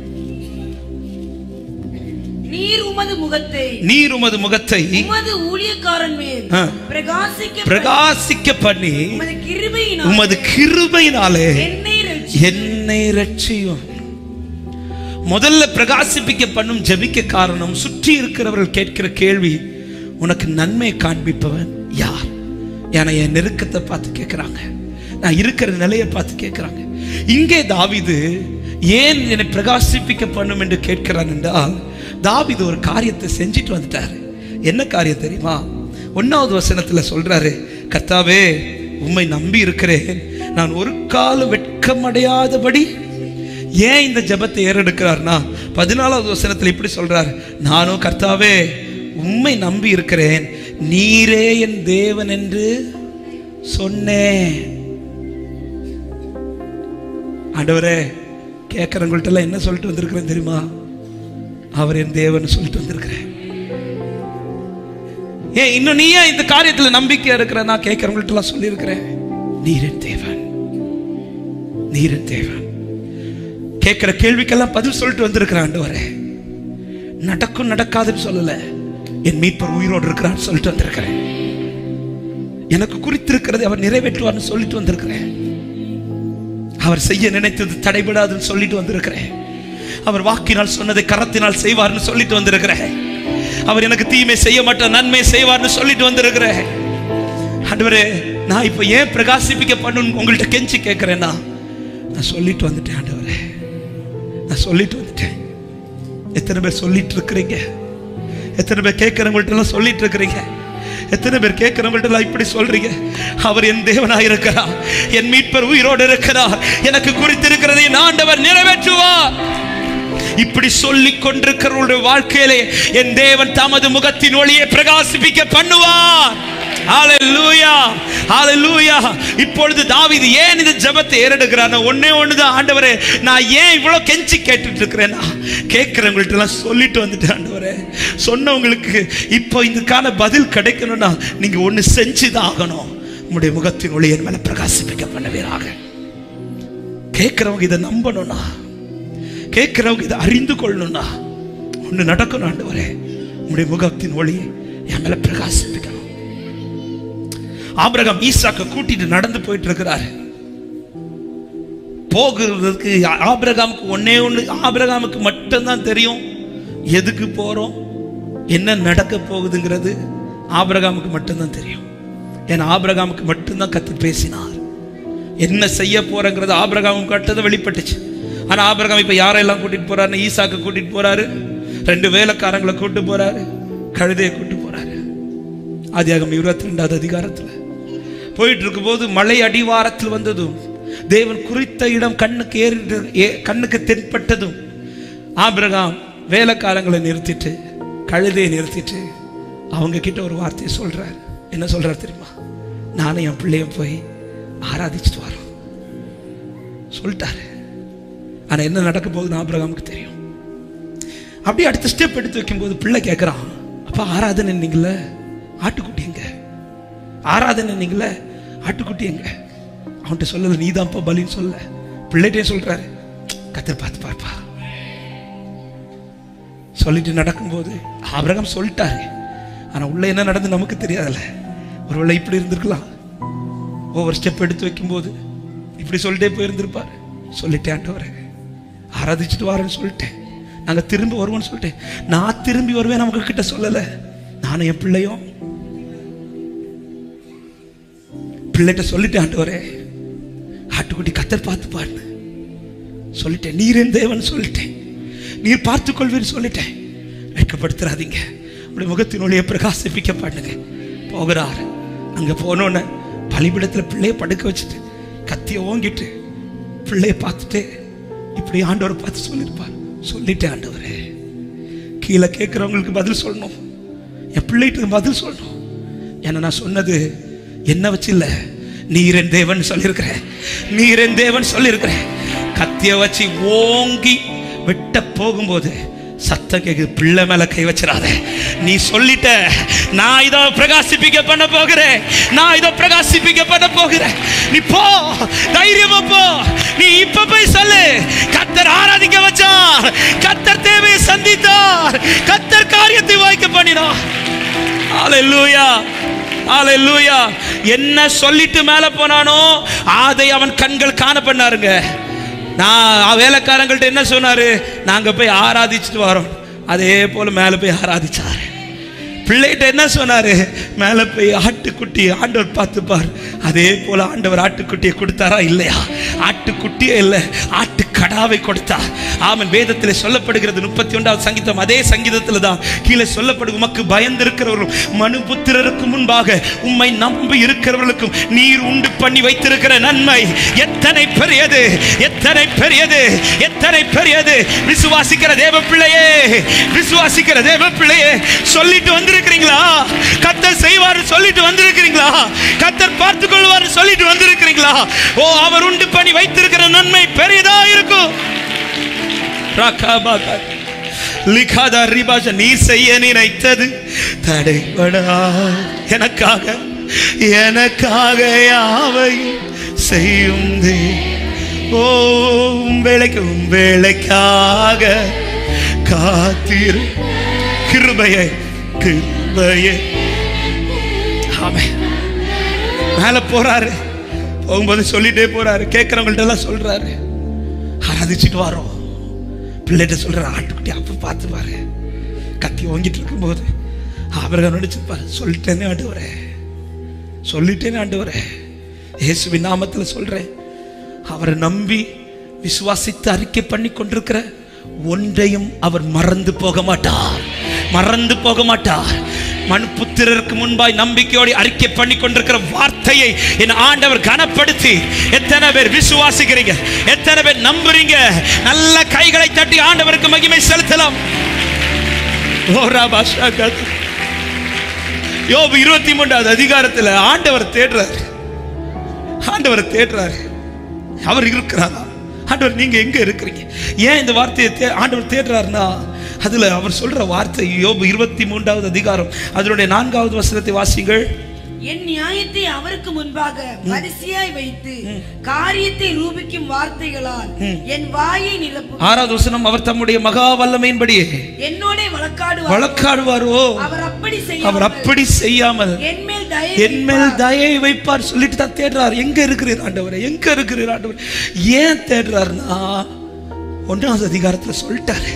நீர் உமது முகத்தை நீர் உமது முகத்தை உமது ஊழியக்காரன் மேல் ஆ. பிரகாசிக்க பிரகாசிக்க பண்ணி உமது கிருபையினால் உமது கிருபையினாலே என்னை ரட்சி என்னை ரட்சியும் முதல்ல பிரகாசிப்பிக்க பண்ணும் ஜெபிக்க காரணம் சுற்றி இருக்கிறவர்கள் கேட்கிற கேள்வி உனக்கு நன்மை காண்பிப்பவன் யார் என என் நெருக்கத்தை பார்த்து கேட்கிறாங்க நான் இருக்கிற நிலையை பார்த்து கேட்கிறாங்க இங்கே தாவீது ஏன் என்னை பிரகாசிப்பிக்க பண்ணும் என்று கேட்கிறான் என்றால் தாவீது ஒரு காரியத்தை செஞ்சிட்டு வந்துட்டாரு என்ன காரியம் தெரியுமா ஒன்னாவது வசனத்துல சொல்றாரு கர்த்தாவே உம்மை நம்பி இருக்கிறேன் நான் ஒரு காலம் வெட்கமடையாதபடி ஏன் இந்த ஜெபத்தை ஏறெடுக்கிறார்னா பதினாலாவது வசனத்தில் இப்படி சொல்றார் நானும் கர்த்தாவே உம்மை நம்பி இருக்கிறேன் நீரே என் தேவன் என்று சொன்னேன் ஆண்டவரே கேட்குறவங்கள்ட்ட எல்லாம் என்ன சொல்லிட்டு வந்திருக்கிறேன் தெரியுமா அவர் என் தேவன் சொல்லிட்டு வந்திருக்கிறேன் ஏன் இன்னும் நீ ஏன் இந்த காரியத்துல நம்பிக்கை இருக்கிற நான் கேட்கிறவங்கள்ட்ட எல்லாம் சொல்லியிருக்கிறேன் நீரின் தேவன் நீரின் தேவன் கேட்கிற கேள்விக்கெல்லாம் பதில் சொல்லிட்டு வந்திருக்கிறேன் ஆண்டவரே நடக்கும் நடக்காதுன்னு சொல்லல என் மீட்பர் உயிரோடு இருக்கிறான்னு சொல்லிட்டு வந்திருக்கிறேன் எனக்கு குறித்திருக்கிறது அவர் நிறைவேற்றுவார்னு சொல்லிட்டு வந்திருக்கிறேன் அவர் செய்ய நினைத்தது தடைபடாதுன்னு சொல்லிட்டு வந்திருக்கிறேன் அவர் வாக்கினால் சொன்னதை கரத்தினால் செய்வார்னு சொல்லிட்டு வந்திருக்கிறேன் அவர் எனக்கு தீமை செய்ய மாட்டார் நன்மை செய்வார்னு சொல்லிட்டு வந்திருக்கிறேன் ஆண்டவரே நான் இப்போ ஏன் பிரகாசிப்பிக்க பண்ணணும் உங்கள்கிட்ட கெஞ்சி கேட்கிறேன்னா நான் சொல்லிட்டு வந்துட்டேன் ஆண்டவரே நான் சொல்லிட்டு வந்துட்டேன் எத்தனை பேர் சொல்லிட்டு இருக்கிறீங்க எத்தனை பேர் கேட்கிறவங்கள்ட்ட எல்லாம் சொல்லிட்டு இருக்கிறீங்க எத்தனை பேர் கேட்கிறவங்கள்ட்ட எல்லாம் இப்படி சொல்றீங்க அவர் என் தேவனாய் இருக்கிறார் என் மீட்பர் உயிரோடு இருக்கிறார் எனக்கு குறித்திருக்கிறதை என் ஆண்டவர் நிறைவேற்றுவார் இப்படி சொல்லிக் கொண்டிருக்கிறவருடைய வாழ்க்கையிலே என் தேவன் தமது முகத்தின் ஒளியை பிரகாசிப்பிக்க பண்ணுவார் ஹalleluya ஹalleluya இப்பொழுது தாவீது ஏன் இந்த ஜெபத்தை ஏறெடுக்கிறார் ஒண்ணே ஒண்ணுதான் ஆண்டவரே நான் ஏன் இவ்வளவு கெஞ்சி கேட்டுட்டு இருக்கிறேன்னா கேட்கிறவங்கள்ட்ட எல்லாம் சொல்லிட்டு வந்துட்டேன் ஆண்டவரே சொன்னவங்களுக்கு இப்போ இதுக்கான பதில் கிடைக்கணும்னா நீங்க ஒண்ணு செஞ்சுதான் ஆகணும் உங்களுடைய முகத்தின் ஒளி என் மேல பிரகாசிப்பிக்க பண்ணுவீராக கேட்கிறவங்க இதை நம்பணும்னா கேட்கிறவங்க இதை அறிந்து கொள்ளணும்னா ஒண்ணு நடக்கணும் ஆண்டவரே உங்களுடைய முகத்தின் ஒளி என் மேல பிரகாசிப்பிக்கணும் ஆபிரகாம் ஈசாக்க கூட்டிட்டு நடந்து போயிட்டு இருக்கிறாரு போகிறதுக்கு ஆபிரகாமுக்கு ஒன்னே ஒண்ணு ஆபிரகாமுக்கு மட்டும்தான் தெரியும் எதுக்கு போறோம் என்ன நடக்க போகுதுங்கிறது ஆபிரகாமுக்கு மட்டும்தான் தெரியும் ஏன்னா ஆபிரகாமுக்கு மட்டும்தான் கத்து பேசினார் என்ன செய்ய போறங்கிறது ஆபிரகாமுக்கு மட்டும்தான் வெளிப்பட்டுச்சு ஆனா ஆபிரகாம் இப்ப யாரெல்லாம் கூட்டிட்டு போறாரு ஈசாக்க கூட்டிட்டு போறாரு ரெண்டு வேலைக்காரங்களை கூட்டு போறாரு கழுதையை கூட்டு போறாரு ஆதியாகம் இருபத்தி ரெண்டாவது அதிகாரத்துல போயிட்டு இருக்கும்போது மலை அடிவாரத்தில் வந்ததும் தேவன் குறித்த இடம் கண்ணுக்கு ஏறி ஏ- கண்ணுக்கு தென்பட்டதும் ஆபிரகாம் வேலைக்காரங்களை நிறுத்திட்டு கழுதையை நிறுத்திட்டு அவங்க கிட்ட ஒரு வார்த்தையை சொல்றார் என்ன சொல்றார் தெரியுமா நானும் என் பிள்ளையும் போய் ஆராதிச்சுட்டு வரோம் சொல்லிட்டாரு ஆனா என்ன நடக்க போகுதுன்னு ஆபிரகாமுக்கு தெரியும் அப்படியே அடுத்த ஸ்டெப் எடுத்து வைக்கும்போது பிள்ளை கேட்குறான் அப்பா ஆராதனை நீங்கள ஆட்டுக்குட்டி எங்க ஆராதனை நீங்கள ஆட்டுக்குட்டி எங்க அவன்கிட்ட சொல்லல நீதான்ப்பா பலின்னு சொல்ல பிள்ளைகிட்டே சொல்றாரு கத்தர் பார்த்து பாப்பா சொல்லிட்டு நடக்கும்போது ஆபிரகாம் சொல்லிட்டாரு ஆனா உள்ள என்ன நடந்து நமக்கு தெரியாதுல்ல ஒருவேளை இப்படி இருந்திருக்கலாம் ஒவ்வொரு ஸ்டெப் எடுத்து வைக்கும்போது இப்படி சொல்லிட்டே போயிருந்திருப்பார் சொல்லிட்டேன் ஆண்டவரே ஆராதிச்சுட்டு வரேன்னு சொல்லிட்டேன் நாங்க திரும்பி வருவோம்னு சொல்லிட்டேன் நான் திரும்பி வருவேன் அவங்க கிட்ட சொல்லல நானும் என் பிள்ளையும் பிள்ளைகிட்ட சொல்லிட்டேன் ஆண்டவரே ஆட்டுக்குட்டி கத்தர் பார்த்து பாருன்னு சொல்லிட்டேன் நீரின் தேவன் சொல்லிட்டேன் நீர் பார்த்துக் கொள்வீன்னு சொல்லிட்டேன் வெட்கப்படுத்துறாதீங்க உங்களுடைய முகத்தின் ஒளியை பிரகாசிப்பிக்க பண்ணுங்க போகிறார் அங்க போனோன்னு பலிபிடத்துல பிள்ளைய படுக்க வச்சுட்டு கத்திய ஓங்கிட்டு பிள்ளைய பார்த்துட்டு இப்படி ஆண்டவரை பார்த்து சொல்லியிருப்பார் சொல்லிட்டேன் ஆண்டவரே கீழே கேட்குறவங்களுக்கு பதில் சொல்லணும் என் பிள்ளைகிட்ட பதில் சொல்லணும் ஏன்னா நான் சொன்னது என்ன வச்சு இல்ல நீரன் தேவன் சொல்லியிருக்கிறேன் நீரன் தேவன் சொல்லியிருக்கிறேன் கத்திய வச்சு ஓங்கி வெட்ட போகும்போது சத்தம் கேக்குது பிள்ளை மேல கை வச்சிடாத நீ சொல்லிட்ட நான் இதோ பிரகாசிப்பிக்க பண்ண போகிறேன் நான் இதோ பிரகாசிப்பிக்க பண்ண போகிறேன் நீ போ தைரியமா போ நீ இப்ப போய் சொல்லு கத்தர் ஆராதிக்க வச்சார் கத்தர் தேவையை சந்தித்தார் கத்தர் காரியத்தை வாய்க்க பண்ணினார் ஹalleluya ஹalleluya என்ன சொல்லிட்டு மேல போனானோ அதை அவன் கண்கள் காண பண்ணாருங்க நான் வேலைக்காரங்கள்ட்ட என்ன சொன்னாரு நாங்க போய் ஆராதிச்சுட்டு வரோம் அதே போல மேல போய் ஆராதிச்சாரு பிள்ளைகிட்ட என்ன சொன்னாரு மேல போய் ஆட்டுக்குட்டி ஆண்டவர் பார்த்துப்பார் அதே போல ஆண்டவர் ஆட்டுக்குட்டியை கொடுத்தாரா இல்லையா ஆட்டுக்குட்டியே இல்லை ஆட்டுக்கடாவை கொடுத்தார் ஆமன் வேதத்தில் சொல்லப்படுகிறது முப்பத்தி ஒன்றாவது சங்கீதம் அதே சங்கீதத்தில் தான் கீழே சொல்லப்படும் உமக்கு பயந்திருக்கிறவர்களும் மனு புத்திரருக்கு முன்பாக உம்மை நம்பி இருக்கிறவர்களுக்கும் நீர் உண்டு பண்ணி வைத்திருக்கிற நன்மை எத்தனை பெரியது எத்தனை பெரியது எத்தனை பெரியது விசுவாசிக்கிற தேவ பிள்ளையே விசுவாசிக்கிற தேவ பிள்ளையே சொல்லிட்டு வந்திருக்கிறீங்களா கத்தர் செய்வார் சொல்லிட்டு வந்திருக்கிறீங்களா கத்தர் பார்த்துக் கொள்வார் சொல்லிட்டு வந்திருக்கிறீங்களா ஓ அவர் உண்டு பண்ணி வைத்திருக்கிற நன்மை பெரியதா இருக்கும் ராகாபாகா. லிகாதா ரிபாஷ நீ செய்ய நினைத்தது தடைபடா எனக்காக எனக்காக யாவை செய்யும் தே ஓ உம் வேலைக்கு உம் வேலைக்காக காத்திரு கிருபையை கிருபையை ஆமென் மேல போறாரு போகும்போது சொல்லிட்டே போறாரு கேட்கறவங்கள்ட்ட எல்லாம் சொல்றாரு ஆராதிச்சுட்டு வரோம் பிள்ளைகிட்ட சொல்ற ஆட்டுக்குட்டி அப்ப பார்த்து பாரு கத்தி ஓங்கிட்டு இருக்கும்போது அவர்கள் நடிச்சிருப்பாரு சொல்லிட்டேனே ஆண்டு வரேன் சொல்லிட்டேனே ஆண்டு வரேன் இயேசுவின் நாமத்தில் சொல்றேன் அவரை நம்பி விசுவாசித்து அறிக்கை பண்ணி கொண்டிருக்கிற ஒன்றையும் அவர் மறந்து போக மாட்டார் மறந்து போக மாட்டார் மனுப்புத்திரருக்கு முன்பாய் நம்பிக்கையோடு அறிக்கை பண்ணி கொண்டிருக்கிற வார்த்தையை என் ஆண்டவர் கனப்படுத்தி எத்தனை பேர் விசுவாசிக்கிறீங்க எத்தனை பேர் நம்புறீங்க நல்ல கைகளை தட்டி ஆண்டவருக்கு மகிமை செலுத்தலாம் ஓ ராபா ஷாகத். யோபு இருபத்தி மூன்றாவது அதிகாரத்தில் ஆண்டவர் தேடுறாரு ஆண்டவரை தேடுறாரு அவர் இருக்கிறாரா ஆண்டவர் நீங்க எங்க இருக்கிறீங்க ஏன் இந்த வார்த்தையை தே- ஆண்டவர் தேடுறாருன்னா அதுல அவர் சொல்ற வார்த்தை யோபு இருபத்தி மூன்றாவது அதிகாரம் அதனுடைய நான்காவது வசனத்தை வாசிங்கள் என் நியாயத்தை அவருக்கு முன்பாக வரிசையாய் வைத்து காரியத்தை ரூபிக்கும் வார்த்தைகளால் என் வாயை நிரப்பும் ஆறாவது வசனம் அவர் தம்முடைய மகா வல்லமையின்படியே என்னோட வழக்காடுவார் வழக்காடுவாரோ அவர் அப்படி அவர் செய்ய அப்படி செய்யாமல் என் மேல் தயை என் மேல் வைப்பார். தயை வைப்பார் சொல்லிட்டு தான் தேடுறார் எங்க இருக்கிறீர் ஆண்டவரே எங்க இருக்கிறீர் ஆண்டவர் ஏன் தேடுறாருன்னா ஒன்றாவது அதிகாரத்துல சொல்லிட்டாரு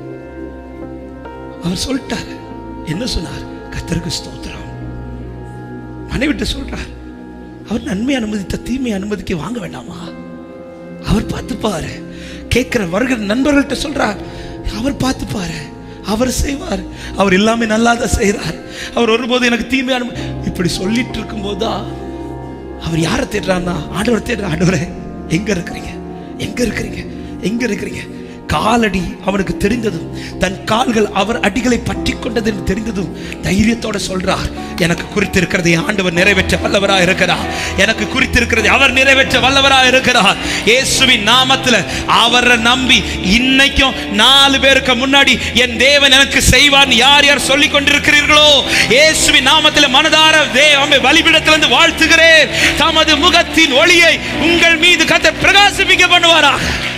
அவர் சொல்லிட்டாரு என்ன சொன்னார் கத்தருக்கு ஸ்தோத்திரம் மனைவிட்ட சொல்றார் அவர் நன்மை அனுமதித்த தீமை அனுமதிக்க வாங்க வேண்டாமா அவர் பார்த்துப்பாரு கேட்கிற வருகிற நண்பர்கள்ட்ட சொல்றார் அவர் பார்த்துப்பாரு அவர் செய்வார் அவர் எல்லாமே நல்லா தான் செய்கிறார் அவர் ஒருபோது எனக்கு தீமை அனும இப்படி சொல்லிட்டு இருக்கும்போது தான் அவர் யாரை தேடுறாருன்னா ஆண்டவர் தேடுற ஆண்டவரே எங்க இருக்கிறீங்க எங்க இருக்கிறீங்க எங்க இருக்கிறீங்க காலடி அவனுக்கு தெரிந்ததும் தன் கால்கள் அவர் அடிகளை பற்றி கொண்டது என்று தெரிந்ததும் தைரியத்தோட சொல்றார் எனக்கு குறித்திருக்கிறதை ஆண்டவர் நிறைவேற்ற வல்லவரா இருக்கிறார் எனக்கு குறித்திருக்கிறதை அவர் நிறைவேற்ற வல்லவரா இருக்கிறார் இயேசுவின் நாமத்துல அவரை நம்பி இன்னைக்கும் நாலு பேருக்கு முன்னாடி என் தேவன் எனக்கு செய்வான் யார் யார் சொல்லிக் கொண்டிருக்கிறீர்களோ இயேசுவின் நாமத்துல மனதார தேவமை பலிபீடத்திலிருந்து வாழ்த்துகிறேன் தமது முகத்தின் ஒளியை உங்கள் மீது கத்த பிரகாசிப்பிக்க பண்ணுவாரா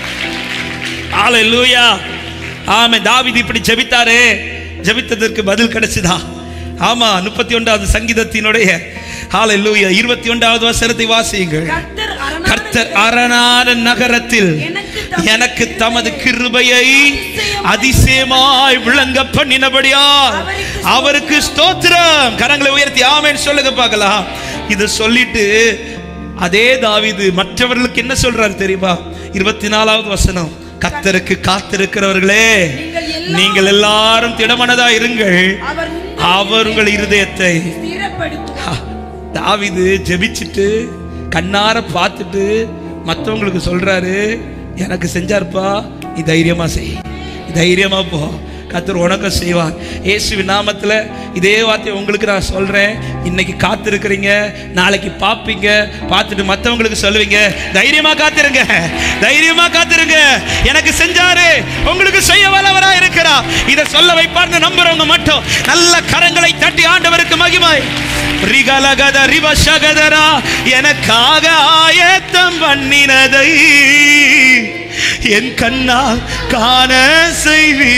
ஹalleluya ஆமே தாவீது இப்படி ஜெபித்தாரே ஜெபித்ததற்கு பதில் கிடைச்சதா ஆமா முப்பத்தி ஒன்றாவது சங்கீதத்தினுடைய ஹalleluya இருபத்தி ஒன்றாவது வசனத்தை வாசியுங்கள் கர்த்தர் அரணான கர்த்தர் அரணான நகரத்தில் எனக்கு தமது எனக்கு தமது கிருபையை அதிசயமாய் விளங்க பண்ணினபடியா அவருக்கு ஸ்தோத்திரம் கரங்களை உயர்த்தி ஆமென் சொல்லுங்க பார்க்கலாம் இது சொல்லிட்டு அதே தாவீது மற்றவர்களுக்கு என்ன சொல்றாரு தெரியுமா இருபத்தி நாலாவது வசனம் கர்த்தருக்கு காத்திருக்கிறவர்களே நீங்கள் எல்லாரும் திடமனதா இருங்கள் அவர் உங்கள் அவர் உங்கள் இருதயத்தை ஸ்திரப்படுத்துவார் ஹா, தாவீது ஜெபிச்சுட்டு கண்ணார பார்த்துட்டு மற்றவங்களுக்கு சொல்றாரு எனக்கு செஞ்சாருப்பா நீ தைரியமா செய் நீ தைரியமா போ கத்தர் உனக்கும் செய்வார் இயேசுவின் நாமத்துல இதே வார்த்தையை உங்களுக்கு நான் சொல்றேன் இன்னைக்கு காத்திருக்கிறீங்க நாளைக்கு பார்ப்பீங்க பார்த்துட்டு மற்றவங்களுக்கு சொல்லுவீங்க தைரியமா காத்திருங்க தைரியமா காத்திருங்க எனக்கு செஞ்சாரு உங்களுக்கு செய்ய வல்லவரா இருக்கிறா இதை சொல்ல வைப்பார்னு நம்புறவங்க மட்டும் நல்ல கரங்களை தட்டி ஆண்டவருக்கு மகிமை ரிகலகத ரிவசகதரா எனக்காக ஆயத்தம் பண்ணினதை என் கண்ணால் காண செய்வி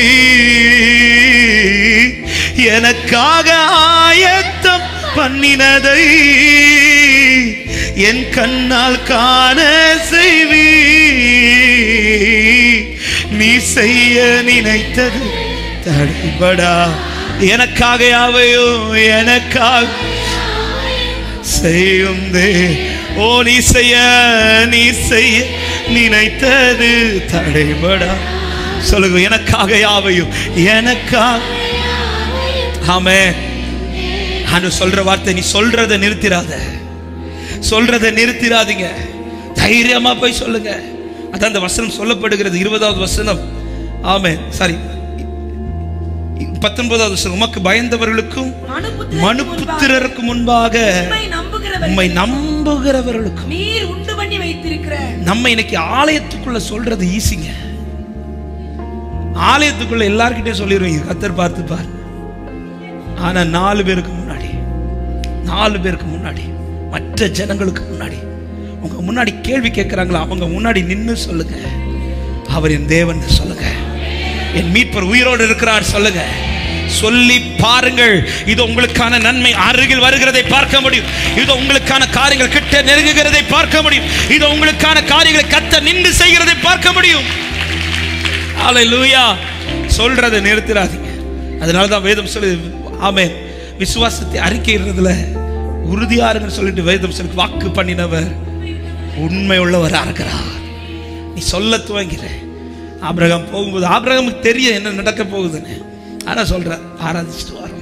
எனக்காக ஆயத்தம் பண்ணினதை என் கண்ணால் காண செய்வி நீ செய்ய நினைத்தது தடைபடா எனக்காக யாவையோ எனக்காக செய்யும் தே ஓ நீ செய்ய நீ செய்ய நினைத்தது தடைபடா சொல்லுங்க எனக்காக யாவையும் எனக்காக ஆமே அனு சொல்ற வார்த்தை நீ சொல்றத நிறுத்திராத சொல்றத நிறுத்திராதீங்க தைரியமா போய் சொல்லுங்க அதான் அந்த வசனம் சொல்லப்படுகிறது இருபதாவது வசனம் ஆமே சாரி பத்தொன்பதாவது வசனம், உமக்கு பயந்தவர்களுக்கும் மனுபுத்திரருக்கு மனு முன்பாக புத்திரருக்கு முன்பாக உம்மை நம்புகிறவர் உம்மை நம்புகிறவர்களுக்கும் நீர் உண்டு பண்ணி வைத்திருக்கிற நம்ம இன்னைக்கு ஆலயத்துக்குள்ள சொல்றது ஈஸிங்க ஆலயத்துக்குள்ள எல்லார்கிட்டயும் சொல்லிடுவீங்க கத்தர் பார்த்து பார் ஆனா நாலு பேருக்கு முன்னாடி நாலு பேருக்கு முன்னாடி மற்ற ஜனங்களுக்கு முன்னாடி உங்க முன்னாடி கேள்வி கேட்கிறாங்களா அவங்க முன்னாடி நின்னு சொல்லுங்க அவர் என் தேவன் சொல்லுங்க என் மீட்பர் உயிரோடு இருக்கிறார் சொல்லுங்க சொல்லி பாருங்கள் இது உங்களுக்கான நன்மை அருகில் வருகிறதை பார்க்க முடியும் இது உங்களுக்கான காரியங்கள் கிட்ட நெருங்குகிறதை பார்க்க முடியும் இது உங்களுக்கான காரியங்களை கத்த நின்று செய்கிறதை பார்க்க முடியும் ஹalleluya சொல்றதை நிறுத்திடாதீங்க அதனால தான் வேதம் சொல்லுது ஆமென் விசுவாசத்தை அறிக்கையிடுறதுல உறுதியா இருங்கன்னு சொல்லிட்டு வேதம் சொல்லி வாக்கு பண்ணினவர் உண்மை உள்ளவரா இருக்கிறார் நீ சொல்ல துவங்கிற ஆபிரகாம் போகும்போது ஆபிரகாமுக்கு தெரியும் என்ன நடக்க போகுதுன்னு ஆனா சொல்ற ஆராதிச்சுட்டு வரோம்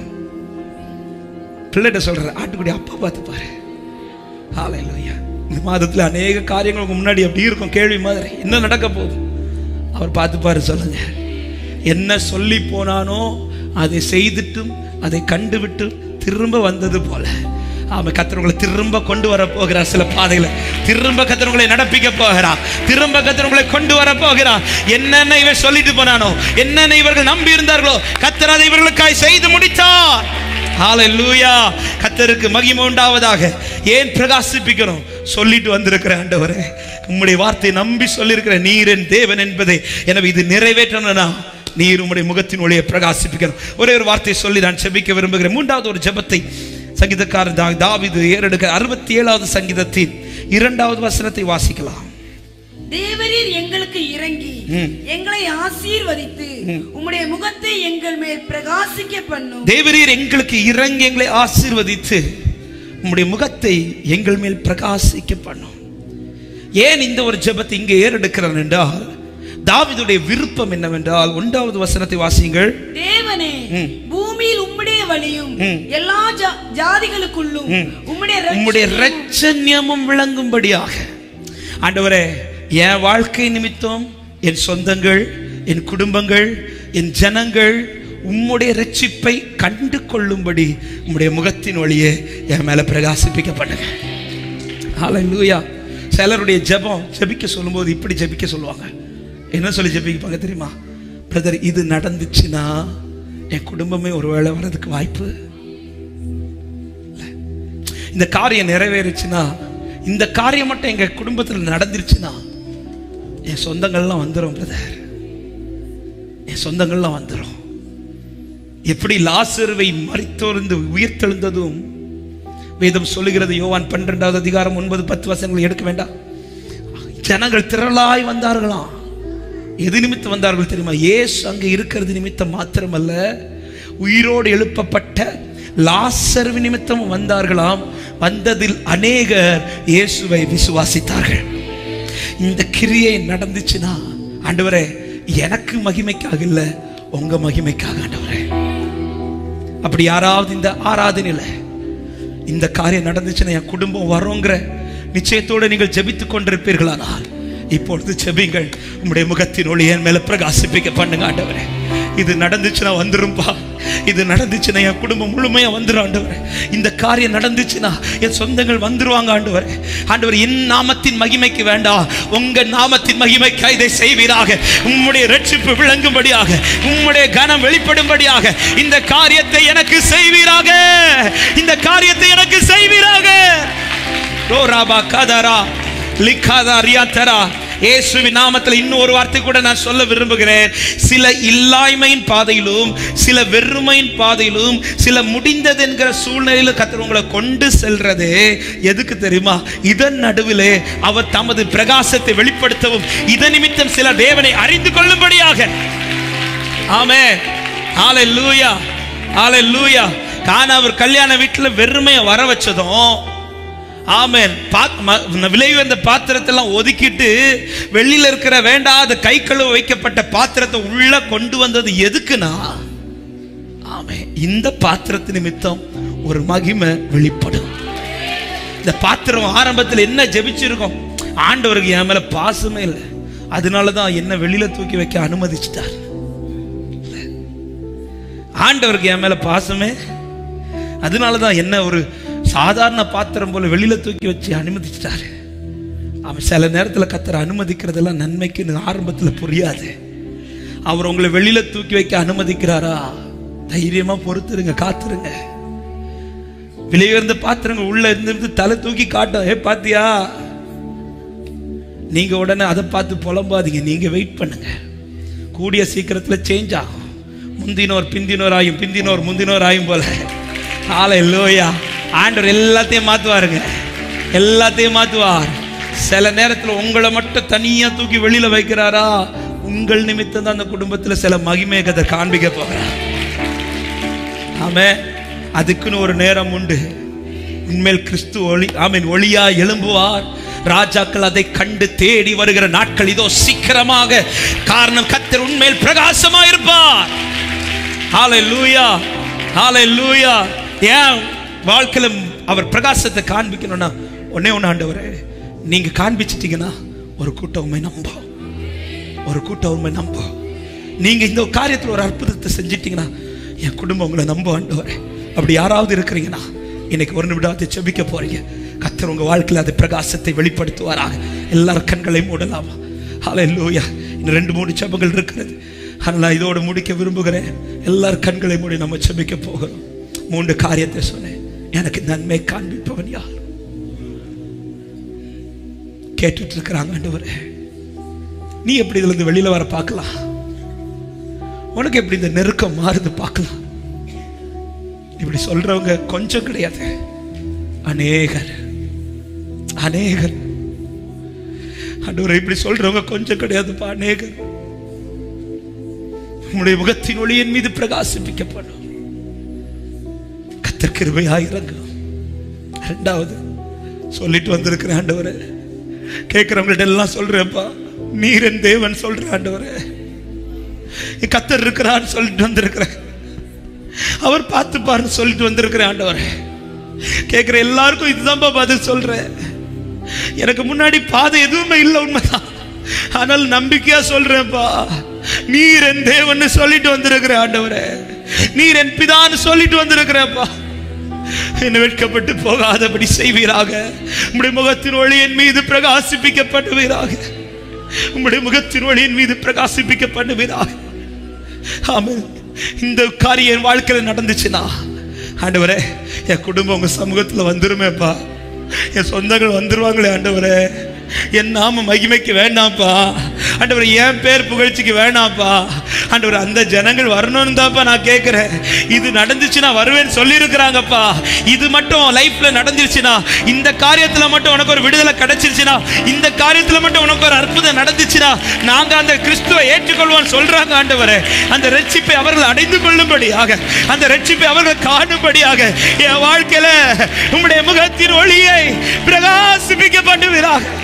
பிள்ளைகிட்ட சொல்ற ஆட்டுக்குடி அப்பா பார்த்து பாரு ஹalleluya இந்த மாதத்துல அநேக காரியங்கள் உங்க முன்னாடி அப்படி இருக்கும் கேள்வி மாதிரி என்ன நடக்க போகுது அவர் பார்த்து பாரு சொல்லுங்க என்ன சொல்லி போனானோ அதை செய்துட்டும் அதை கண்டுவிட்டு திரும்ப வந்தது போல ஆமா கத்திரவங்களை திரும்ப கொண்டு வர போகிறார் சில பாதையில திரும்ப கத்திரவங்களை நடப்பிக்க போகிறார் திரும்ப கத்திரவங்களை கொண்டு வர போகிறார் என்னென்ன இவர் சொல்லிட்டு போனானோ என்னென்ன இவர்கள் நம்பி இருந்தார்களோ கத்தர் அதை இவர்களுக்காய் செய்து முடித்தார் ஹalleluya கத்தருக்கு மகிமை உண்டாவதாக ஏன் பிரகாசிப்பிக்கணும் சொல்லிட்டு வந்திருக்கிற ஆண்டவரே உம்முடைய வார்த்தை நம்பி சொல்லியிருக்கிற நீர் என் தேவன் என்பதை எனவே இது நிறைவேற்றணும்னா நீர் உம்முடைய முகத்தின் ஒளியை பிரகாசிப்பிக்கணும் ஒரே ஒரு வார்த்தை சொல்லி நான் செபிக்க விரும்புகிறேன் மூன்றாவது ஒரு ஜெபத்தை சங்கீதக்காரர் தா- தாவீது ஏறெடுக்க அறுபத்தி ஏழாவது சங்கீதத்தின் இரண்டாவது வசனத்தை வாசிக்கலாம் தேவரீர் எங்களுக்கு இறங்கி ம். எங்களை ஆசீர்வதித்து உம்முடைய முகத்தை எங்கள் மேல் பிரகாசிக்க பண்ணும் தேவரீர் எங்களுக்கு இறங்கி எங்களை ஆசீர்வதித்து உம்முடைய முகத்தை எங்கள் மேல் பிரகாசிக்க பண்ணும் ஏன் இந்த ஒரு ஜெபத்தை இங்கே ஏறெடுக்கிறான் என்றால் தாவீதுடைய விருப்பம் என்னவென்றால் ஒன்றாவது வசனத்தை வாசியுங்கள் தேவனே ம். பூமியில் உம்முடைய வழியும் ம். எல்லா ஜா- ஜாதிகளுக்குள்ளும் ம். உம்முடைய உம்முடைய இரட்சணியமும் ரட்சண்யமும் விளங்கும்படியாக ஆண்டவரே என் வாழ்க்கை நிமித்தம் என் சொந்தங்கள் என் குடும்பங்கள் என் ஜனங்கள் உம்முடைய ரட்சிப்பை கண்டு கொள்ளும்படி உம்முடைய முகத்தின் வழியே என் மேல பிரகாசிப்பிக்க பண்ணுங்க ஹalleluya சிலருடைய ஜெபம் ஜெபிக்க சொல்லும்போது இப்படி ஜெபிக்க சொல்லுவாங்க என்ன சொல்லி ஜெபிப்பாங்க தெரியுமா பிரதர் இது நடந்துச்சுன்னா என் குடும்பமே ஒருவேளை வர்றதுக்கு வாய்ப்பு இந்த காரியம் நிறைவேறுச்சுன்னா இந்த காரியம் மட்டும் எங்க குடும்பத்தில் நடந்துருச்சுன்னா என் சொந்தங்கள்லாம் வந்துடும் பிரதர் என் சொந்தங்கள்லாம் வந்துடும் எப்படி லாசருவை மறித்தோர்ந்து உயிர்த்தெழுந்ததும் வேதம் சொல்லுகிறது யோவான் பன்னிரெண்டாவது அதிகாரம் ஒன்பது பத்து வசனங்கள் எடுக்க வேண்டாம் ஜனங்கள் திரளாய் வந்தார்களாம் எது நிமித்தம் வந்தார்கள் தெரியுமா இயேசு அங்கே இருக்கிறது நிமித்தம் மாத்திரமல்ல உயிரோடு எழுப்பப்பட்ட லாசர்வு நிமித்தம் வந்தார்களாம் வந்ததில் அநேகர் இயேசுவை விசுவாசித்தார்கள் இந்த கிரியை நடந்துச்சுன்னா ஆண்டவரே எனக்கு மகிமைக்காக இல்ல உங்க மகிமைக்காக ஆண்டவரே அப்படி யாராவது இந்த ஆராதனையில இந்த காரியம் நடந்துச்சுன்னா என் குடும்பம் வரோங்கிற நிச்சயத்தோடு நீங்கள் ஜெபித்துக் கொண்டிருப்பீர்களானால் இப்பொழுது ஜெபிங்கள் உம்முடைய முகத்தின் ஒளி என் மேல பிரகாசிப்பிக்க பண்ணுங்க ஆண்டவரே இது நடந்துச்சுன்னா வந்துரும்பா இது நடந்துச்சுன்னா என் குடும்பம் முழுமையா வந்துரும் ஆண்டவரே இந்த காரியம் நடந்துச்சுன்னா என் சொந்தங்கள் வந்துருவாங்க ஆண்டவரே ஆண்டவர் என் நாமத்தின் மகிமைக்கு வேண்டாம் உங்க நாமத்தின் மகிமைக்கு இதை செய்வீராக உம்முடைய ரட்சிப்பு விளங்கும்படியாக உம்முடைய கனம் வெளிப்படும்படியாக இந்த காரியத்தை எனக்கு செய்வீராக இந்த காரியத்தை எனக்கு செய்வீராக ரோராபா கதரா லிக்காதா ரியாத்தரா இயேசுவின் நாமத்தில் இன்னும் ஒரு வார்த்தை கூட நான் சொல்ல விரும்புகிறேன் சில இல்லாய்மையின் பாதையிலும் சில வெறுமையின் பாதையிலும் சில முடிந்தது என்கிற சூழ்நிலையில கத்தர் உங்களை கொண்டு செல்றது எதுக்கு தெரியுமா இதன் நடுவிலே அவர் தமது பிரகாசத்தை வெளிப்படுத்தவும் இதன் நிமித்தம் சில தேவனை அறிந்து கொள்ளும்படியாக ஆமே ஹalleluya ஹalleluya கானா அவர் கல்யாண வீட்டுல வெறுமையை வர வச்சதும் ஆமென் பாத்- ம- விலை வந்த பாத்திரத்தெல்லாம் ஒதுக்கிட்டு வெளியில இருக்கிற வேண்டாத கை கழுவ வைக்கப்பட்ட பாத்திரத்தை உள்ள கொண்டு வந்தது எதுக்குன்னா ஆமே இந்த பாத்திரத்து நிமித்தம் ஒரு மகிமை வெளிப்படும் இந்த பாத்திரம் ஆரம்பத்தில் என்ன ஜெபிச்சிருக்கோம் ஆண்டவருக்கு என் மேல பாசமே இல்லை அதனால தான் என்ன வெளியில தூக்கி வைக்க அனுமதிச்சிட்டார் ஆண்டவருக்கு என் மேல பாசமே அதனால தான் என்ன ஒரு சாதாரண பாத்திரம் போல வெளியில தூக்கி வச்சு அனுமதிச்சிட்டாரு அவன் சில நேரத்தில் கத்தரை அனுமதிக்கிறதெல்லாம் நன்மைக்குன்னு ஆரம்பத்தில் புரியாது அவர் உங்களை வெளியில தூக்கி வைக்க அனுமதிக்கிறாரா தைரியமா பொறுத்துருங்க காத்துருங்க விலையுயர்ந்த பாத்திரங்க உள்ள இருந்து தலை தூக்கி காட்டும் ஏ பாத்தியா நீங்க உடனே அதை பார்த்து புலம்பாதீங்க நீங்க வெயிட் பண்ணுங்க கூடிய சீக்கிரத்துல சேஞ்ச் ஆகும் முந்தினோர் பிந்தினோர் ஆயும் பிந்தினோர் முந்தினோர் ஆயும் போல ஆலை லோயா ஆண்டவர் எல்லாத்தையும் மாத்துவாருங்க எல்லாத்தையும் மாத்துவார் சில நேரத்துல உங்களை மட்டும் தனியா தூக்கி வெளியில வைக்கிறாரா உங்கள் நிமித்தம் தான் அந்த குடும்பத்துல சில மகிமை கதை காண்பிக்க போகிறார் ஆமே அதுக்குன்னு ஒரு நேரம் உண்டு உண்மையில் கிறிஸ்து ஒளி ஆமீன் ஒளியா எழும்புவார் ராஜாக்கள் அதை கண்டு தேடி வருகிற நாட்கள் இதோ சீக்கிரமாக காரணம் கத்தர் உண்மையில் பிரகாசமா இருப்பார் ஹாலே லூயா ஹாலே லூயா ஏன் வாழ்க்கையில அவர் பிரகாசத்தை காண்பிக்கணும்னா ஒன்னே ஒன்று ஆண்டவரே நீங்க காண்பிச்சிட்டீங்கன்னா ஒரு கூட்டம் உண்மை நம்பும் ஒரு கூட்டம் உண்மை நம்பும் நீங்க இந்த காரியத்தில் ஒரு அற்புதத்தை செஞ்சிட்டீங்கன்னா என் குடும்பம் உங்களை நம்ப ஆண்டவரே அப்படி யாராவது இருக்கிறீங்கன்னா இன்னைக்கு ஒரு நிமிடத்தை செபிக்க போறீங்க கத்தர் உங்க வாழ்க்கையில் அந்த பிரகாசத்தை வெளிப்படுத்துவாராக எல்லாரும் கண்களையும் மூடலாமா ஹாலே லூயா இன்னும் ரெண்டு மூணு செபங்கள் இருக்கிறது ஆனால் நான் இதோட முடிக்க விரும்புகிறேன் எல்லார் கண்களை மூடி நம்ம செபிக்க போகிறோம் மூன்று காரியத்தை சொன்னேன் எனக்கு நன்மை காண்பிப்பவன் யார் கேட்டுட்டு இருக்கிறாங்க ஆண்டவரே நீ எப்படி இதுல இருந்து வெளியில வர பார்க்கலாம் உனக்கு எப்படி இந்த நெருக்கம் மாறுது பார்க்கலாம் இப்படி சொல்றவங்க கொஞ்சம் கிடையாது அநேகர் அநேகர் ஆண்டவரை இப்படி சொல்றவங்க கொஞ்சம் கிடையாதுப்பா அநேகர் உம்முடைய முகத்தின் ஒளியின் மீது பிரகாசிப்பிக்கப்படும் கத்தர் கிருபையா இறங்கும் ரெண்டாவது சொல்லிட்டு வந்திருக்கிறேன் ஆண்டவரே கேட்கிறவங்கள்ட்ட எல்லாம் சொல்றேன்ப்பா நீர் என் தேவன் சொல்ற ஆண்டவரே என் கத்தர் இருக்கிறான்னு சொல்லிட்டு வந்திருக்கிறேன் அவர் பார்த்து பாருன்னு சொல்லிட்டு வந்திருக்கிறேன் ஆண்டவரே கேட்கிற எல்லாருக்கும் இதுதான்ப்பா பதில் சொல்றேன் எனக்கு முன்னாடி பாதை எதுவுமே இல்லை உண்மைதான் ஆனால் நம்பிக்கையா சொல்றேன்ப்பா நீர் என் தேவன்னு சொல்லிட்டு வந்திருக்கிற ஆண்டவரே நீர் என் பிதான்னு சொல்லிட்டு வந்திருக்கிறேன்ப்பா என்ன வெட்கப்பட்டு போகாதபடி செய்வீராக உம்முடைய முகத்தின் ஒளி என் மீது பிரகாசிப்பிக்கப்படுவீராக உம்முடைய முகத்தின் ஒளி என் மீது பிரகாசிப்பிக்கப்படுவீராக ஆமென் இந்த காரியம் என் வாழ்க்கையில் நடந்துச்சுன்னா ஆண்டவரே என் குடும்பம் உங்க சமூகத்துல வந்துருமேப்பா என் சொந்தங்கள் வந்துருவாங்களே ஆண்டவரே என் நாம மகிமைக்கு வேண்டாம்ப்பா ஆண்டவர் என் பேர் புகழ்ச்சிக்கு வேணாம்ப்பா ஆண்டவர் அந்த ஜனங்கள் வரணும்னு தான்ப்பா நான் கேட்கிறேன் இது நடந்துச்சுன்னா வருவேன்னு சொல்லியிருக்கிறாங்கப்பா இது மட்டும் லைஃப்ல நடந்துருச்சுன்னா இந்த காரியத்துல மட்டும் உனக்கு ஒரு விடுதலை கிடைச்சிருச்சுன்னா இந்த காரியத்துல மட்டும் உனக்கு ஒரு அற்புதம் நடந்துச்சுன்னா நாங்க அந்த கிறிஸ்துவை ஏற்றுக்கொள்வோம் சொல்றாங்க ஆண்டவரே அந்த ரட்சிப்பை அவர்கள் அடைந்து கொள்ளும்படியாக அந்த ரட்சிப்பை அவர்கள் காணும்படியாக என் வாழ்க்கையில உம்முடைய முகத்தின் ஒளியை பிரகாசிப்பிக்கப்பட்டுவீராக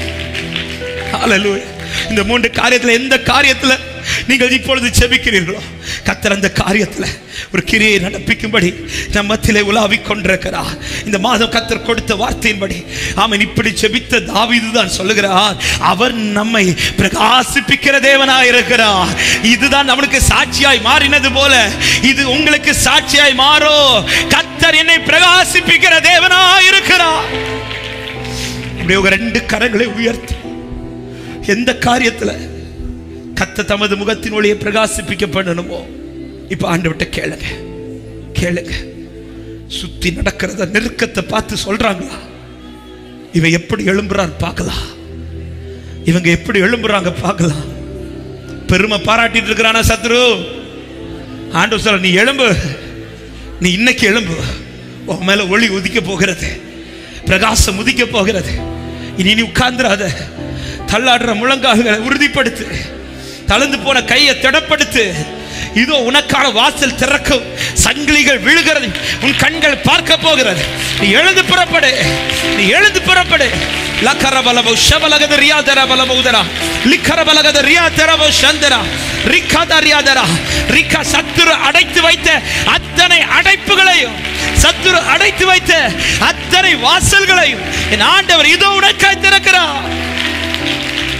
ஹalleluya இந்த மூன்று காரியத்துல எந்த காரியத்துல நீங்கள் இப்பொழுது செபிக்கிறீர்களோ கத்தர் அந்த காரியத்துல ஒரு கிரியை நடப்பிக்கும்படி நம் மத்தியிலே உலாவிக் கொண்டிருக்கிறார் இந்த மாதம் கத்தர் கொடுத்த வார்த்தையின்படி ஆமன் இப்படி செபித்த தாவீது தான் சொல்லுகிறார் அவர் நம்மை பிரகாசிப்பிக்கிற தேவனாய் இருக்கிறார் இதுதான் அவனுக்கு சாட்சியாய் மாறினது போல இது உங்களுக்கு சாட்சியாய் மாறோ கத்தர் என்னை பிரகாசிப்பிக்கிற தேவனாய் இருக்கிறார் இப்படி உங்க ரெண்டு கரங்களை உயர்த்தி எந்த காரியத்துல கத்த தமது முகத்தின் ஒளியை பிரகாசிப்பிக்கப்படணுமோ இப்ப ஆண்டவர்கிட்ட கேளுங்க கேளுங்க சுத்தி நடக்கிறத நெருக்கத்தை பார்த்து சொல்றாங்களா இவன் எப்படி எழும்புறான்னு பார்க்கலாம் இவங்க எப்படி எழும்புறாங்க பார்க்கலாம் பெருமை பாராட்டிட்டு இருக்கிறானா சத்ரு ஆண்டவர் சொல்ல நீ எழும்பு நீ இன்னைக்கு எழும்பு உன் மேல ஒளி உதிக்க போகிறது பிரகாசம் உதிக்க போகிறது இனி நீ உட்கார்ந்துராத தள்ளாடுற முழங்கால்களை உறுதிப்படுத்து தளர்ந்து போன கையை திடப்படுத்து இதோ உனக்கான வாசல் திறக்கும் சங்கிலிகள் விழுகிறது உன் கண்கள் பார்க்க போகிறது நீ எழுந்து புறப்படு நீ எழுந்து புறப்படு லக்கரபலபோ ஷபலகத ரியாதர பலபௌதரா லிக்கரபலகத ரியாதரபோ சந்தரா ரிக்காத ரியாதரா ரிக்கா சத்துரு அடைத்து வைத்த அத்தனை அடைப்புகளையும் சத்துரு அடைத்து வைத்த அத்தனை வாசல்களையும் என் ஆண்டவர் இதோ உனக்காய் திறக்கிறார்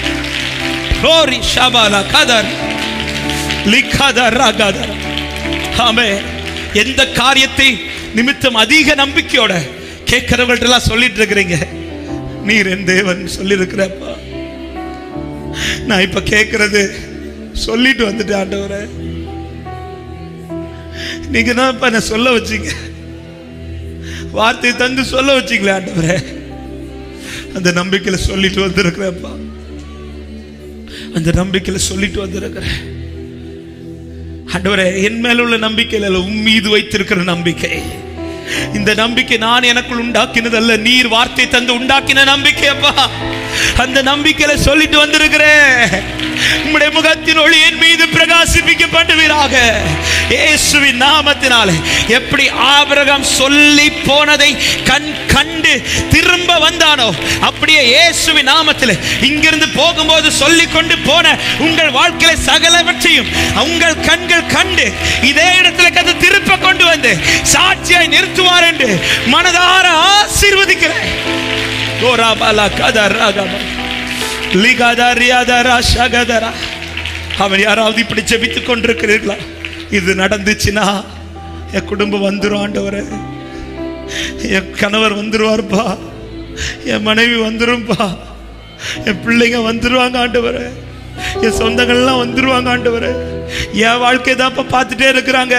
Glory Shabala Kadar Likada Ragadara ஆமே எந்த காரியத்தை நிமித்தம் அதிக நம்பிக்கையோட கேட்கிறவங்கள்ட்ட எல்லாம் சொல்லிட்டு இருக்கிறீங்க நீர் என் தேவன் சொல்லியிருக்கிறப்பா நான் இப்ப கேட்கறது சொல்லிட்டு வந்துட்டேன் ஆண்டவரே நீங்க தான் இப்ப என்ன சொல்ல வச்சீங்க வார்த்தை தந்து சொல்ல வச்சீங்களே ஆண்டவரே அந்த நம்பிக்கையில சொல்லிட்டு வந்திருக்கிறேன்ப்பா அந்த நம்பிக்கையில சொல்லிட்டு வந்திருக்கிறேன் ஆண்டவரே என் மேல உள்ள நம்பிக்கையில இல்ல, உன் மீது வைத்திருக்கிற நம்பிக்கை இந்த நம்பிக்கை நான் எனக்குள் உண்டாக்கினதல்ல நீர் வார்த்தை தந்து உண்டாக்கின நம்பிக்கை அப்பா அந்த நம்பிக்கையில சொல்லிட்டு வந்திருக்கிறேன் உம்முடைய முகத்தின் ஒளி என் மீது பிரகாசிப்பிக்கப்பட்டுவீராக இயேசுவின் நாமத்தினாலே எப்படி ஆபிரகாம் சொல்லி போனதை கண் கண்டு திரும்ப வந்தானோ அப்படியே இயேசுவின் நாமத்தில் இங்கிருந்து போகும்போது சொல்லி கொண்டு போன உங்கள் வாழ்க்கையில சகலவற்றையும் உங்கள் கண்கள் கண்டு இதே இடத்துல கந்து திருப்ப கொண்டு வந்து சாட்சியாய் நிறுத்துவார் என்று மனதார ஆசீர்வதிக்கிறேன் கோராபாலா கதராகமா லிகாதா ரியாதரா ஷகதரா அவன் யாராவது இப்படி ஜெபித்துக் கொண்டிருக்கிறீர்களா இது நடந்துச்சுன்னா என் குடும்பம் வந்துரும் ஆண்டவரே என் கணவர் வந்துருவார்ப்பா என் மனைவி வந்துரும்பா என் பிள்ளைங்க வந்துருவாங்க ஆண்டவரே என் சொந்தங்கள்லாம் வந்துருவாங்க ஆண்டவரே என் வாழ்க்கை தான்ப்பா பார்த்துட்டே இருக்கிறாங்க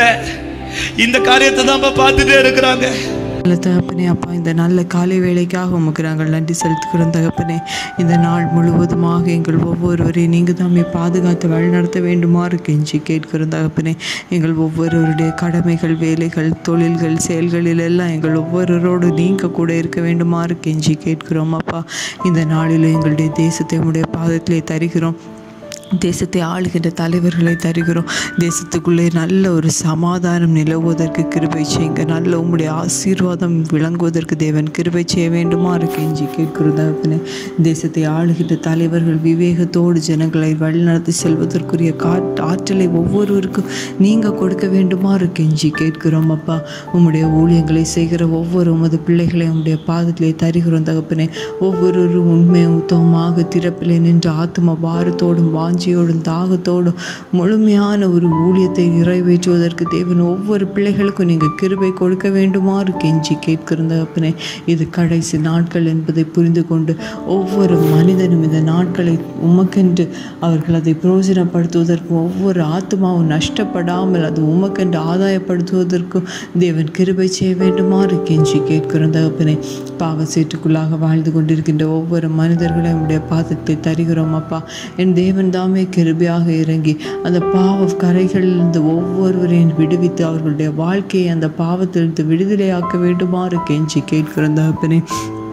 இந்த காரியத்தை தான்ப்பா பார்த்துட்டே இருக்கிறாங்க நல்ல தகப்பனே அப்பா இந்த நல்ல காலை வேலைக்காக உமக்கு நாங்கள் நன்றி செலுத்துகிறோம் தகப்பனே இந்த நாள் முழுவதுமாக எங்கள் ஒவ்வொருவரையும் நீங்கள் தாமே பாதுகாத்து வழிநடத்த வேண்டுமாறு கெஞ்சி கேட்கிறோம் தகப்பனே எங்கள் ஒவ்வொருவருடைய கடமைகள் வேலைகள் தொழில்கள் செயல்களில் எல்லாம் எங்கள் ஒவ்வொருவரோடு நீங்கள் கூட இருக்க வேண்டுமாறு கெஞ்சி கேட்கிறோம் அப்பா இந்த நாளில் எங்களுடைய தேசத்தை உடைய பாதத்திலே தருகிறோம் தேசத்தை ஆளுகின்ற தலைவர்களை தருகிறோம் தேசத்துக்குள்ளே நல்ல ஒரு சமாதானம் நிலவுவதற்கு கிருபை செய்யுங்க நல்ல உம்முடைய ஆசீர்வாதம் விளங்குவதற்கு தேவன் கிருபை செய்ய வேண்டுமா கெஞ்சி கேட்கிறோம் தகப்பனே தேசத்தை ஆளுகின்ற தலைவர்கள் விவேகத்தோடு ஜனங்களை வழிநடத்தி செல்வதற்குரிய காட் ஆற்றலை ஒவ்வொருவருக்கும் நீங்கள் கொடுக்க வேண்டுமா கெஞ்சி கேட்கிறோம் அப்பா உம்முடைய ஊழியங்களை செய்கிற ஒவ்வொரு உமது பிள்ளைகளை உம்முடைய பாதத்திலே தருகிறோம் தகப்பனே ஒவ்வொருவரும் உண்மை உத்தமமாக திறப்பிலே நின்று ஆத்ம பாரத்தோடும் வாஞ்சியோடும் தாகத்தோடும் முழுமையான ஒரு ஊழியத்தை நிறைவேற்றுவதற்கு தேவன் ஒவ்வொரு பிள்ளைகளுக்கும் நீங்கள் கிருபை கொடுக்க வேண்டுமாறு கெஞ்சி கேட்கிறோம் தகப்பனே இது கடைசி நாட்கள் என்பதை புரிந்து கொண்டு ஒவ்வொரு மனிதனும் இந்த நாட்களை உமக்கென்று அவர்கள் அதை பிரயோஜனப்படுத்துவதற்கும் ஒவ்வொரு ஆத்மாவும் நஷ்டப்படாமல் அது உமக்கென்று ஆதாயப்படுத்துவதற்கும் தேவன் கிருபை செய்ய வேண்டுமாறு கெஞ்சி கேட்கிறோம் தகப்பனே பாவ சேற்றுக்குள்ளாக வாழ்ந்து கொண்டிருக்கின்ற ஒவ்வொரு மனிதர்களையும் உடைய பாதத்தை தருகிறோம் அப்பா என் தேவன் தாமே கிருபையாக இறங்கி அந்த பாவ கரைகளிலிருந்து ஒவ்வொருவரையும் விடுவித்து அவர்களுடைய வாழ்க்கையை அந்த பாவத்திலிருந்து விடுதலையாக்க வேண்டுமாறு கெஞ்சி கேட்கிறோம் தகப்பனே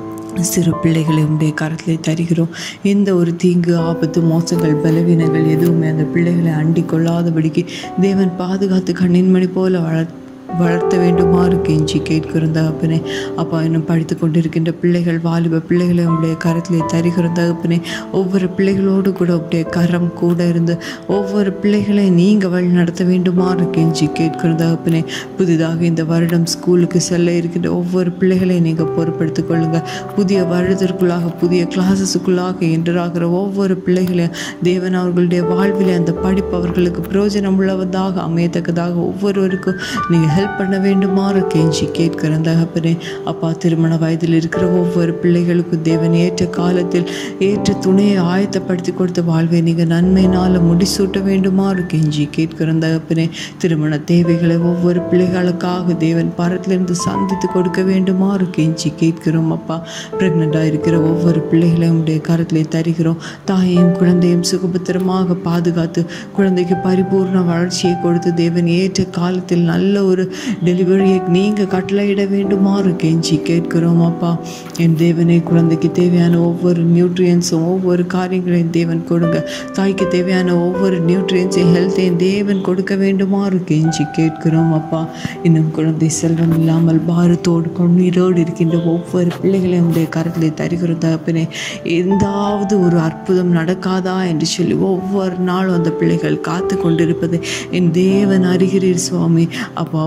சிறு பிள்ளைகளை உடைய கரத்திலே தருகிறோம் எந்த ஒரு தீங்கு ஆபத்து மோசங்கள் பலவீனங்கள் எதுவுமே அந்த பிள்ளைகளை அண்டி கொள்ளாதபடிக்கு தேவன் பாதுகாத்து கண்ணின் மணி போல வளர் வளர்த்த வேண்டுமாறு கெஞ்சி கேட்கிறோம் தகப்பனே அப்பா இன்னும் படித்து கொண்டிருக்கின்ற பிள்ளைகள் வாலிப பிள்ளைகளை உடைய கரத்திலே தருகிறோம் தகப்பனே ஒவ்வொரு பிள்ளைகளோடு கூட உடைய கரம் கூட இருந்து ஒவ்வொரு பிள்ளைகளை நீங்கள் வழி நடத்த வேண்டுமாறு கெஞ்சி கேட்கிறோம் தகப்பனே புதிதாக இந்த வருடம் ஸ்கூலுக்கு செல்ல இருக்கின்ற ஒவ்வொரு பிள்ளைகளையும் நீங்கள் பொறுப்படுத்திக் கொள்ளுங்க புதிய வருடத்திற்குள்ளாக புதிய கிளாஸஸுக்குள்ளாக என்றாகிற ஒவ்வொரு பிள்ளைகளையும் தேவன் அவர்களுடைய வாழ்விலே அந்த படிப்பு அவர்களுக்கு பிரயோஜனம் உள்ளவதாக அமையத்தக்கதாக ஒவ்வொருவருக்கும் நீங்கள் ஹெல்ப் பண்ண வேண்டுமாறு கெஞ்சி கேட்கிறேன் தகப்பனே அப்பா திருமண வயதில் இருக்கிற ஒவ்வொரு பிள்ளைகளுக்கும் தேவன் ஏற்ற காலத்தில் ஏற்ற துணையை ஆயத்தப்படுத்தி கொடுத்த வாழ்வை நீங்கள் நன்மையினால் முடிசூட்ட வேண்டுமாறு கெஞ்சி கேட்கிறேன் தகப்பனே திருமண தேவைகளை ஒவ்வொரு பிள்ளைகளுக்காக தேவன் பரத்திலிருந்து சந்தித்து கொடுக்க வேண்டுமாறு கெஞ்சி கேட்கிறோம் அப்பா ப்ரெக்னெண்ட்டாக இருக்கிற ஒவ்வொரு பிள்ளைகளையும் உடைய கரத்திலே தருகிறோம் தாயையும் குழந்தையும் சுகபத்திரமாக பாதுகாத்து குழந்தைக்கு பரிபூர்ண வளர்ச்சியை கொடுத்து தேவன் ஏற்ற காலத்தில் நல்ல ஒரு டெலிவரியை நீங்கள் கட்டளையிட வேண்டுமாறு கெஞ்சி கேட்கிறோம் அப்பா என் தேவனை குழந்தைக்கு தேவையான ஒவ்வொரு நியூட்ரியன்ஸும் ஒவ்வொரு காரியங்களையும் தேவன் கொடுங்க தாய்க்கு தேவையான ஒவ்வொரு நியூட்ரியன்ஸையும் ஹெல்த்தையும் தேவன் கொடுக்க வேண்டுமாறு கெஞ்சி கேட்கிறோம் அப்பா இன்னும் குழந்தை செல்வம் இல்லாமல் பாரத்தோடு கண்ணீரோடு இருக்கின்ற ஒவ்வொரு பிள்ளைகளையும் உடைய கரத்திலே தருகிறோம் தகப்பனே எந்தாவது ஒரு அற்புதம் நடக்காதா என்று சொல்லி ஒவ்வொரு நாளும் அந்த பிள்ளைகள் காத்து கொண்டிருப்பதை என் தேவன் அறிகிறீர் சுவாமி அப்பா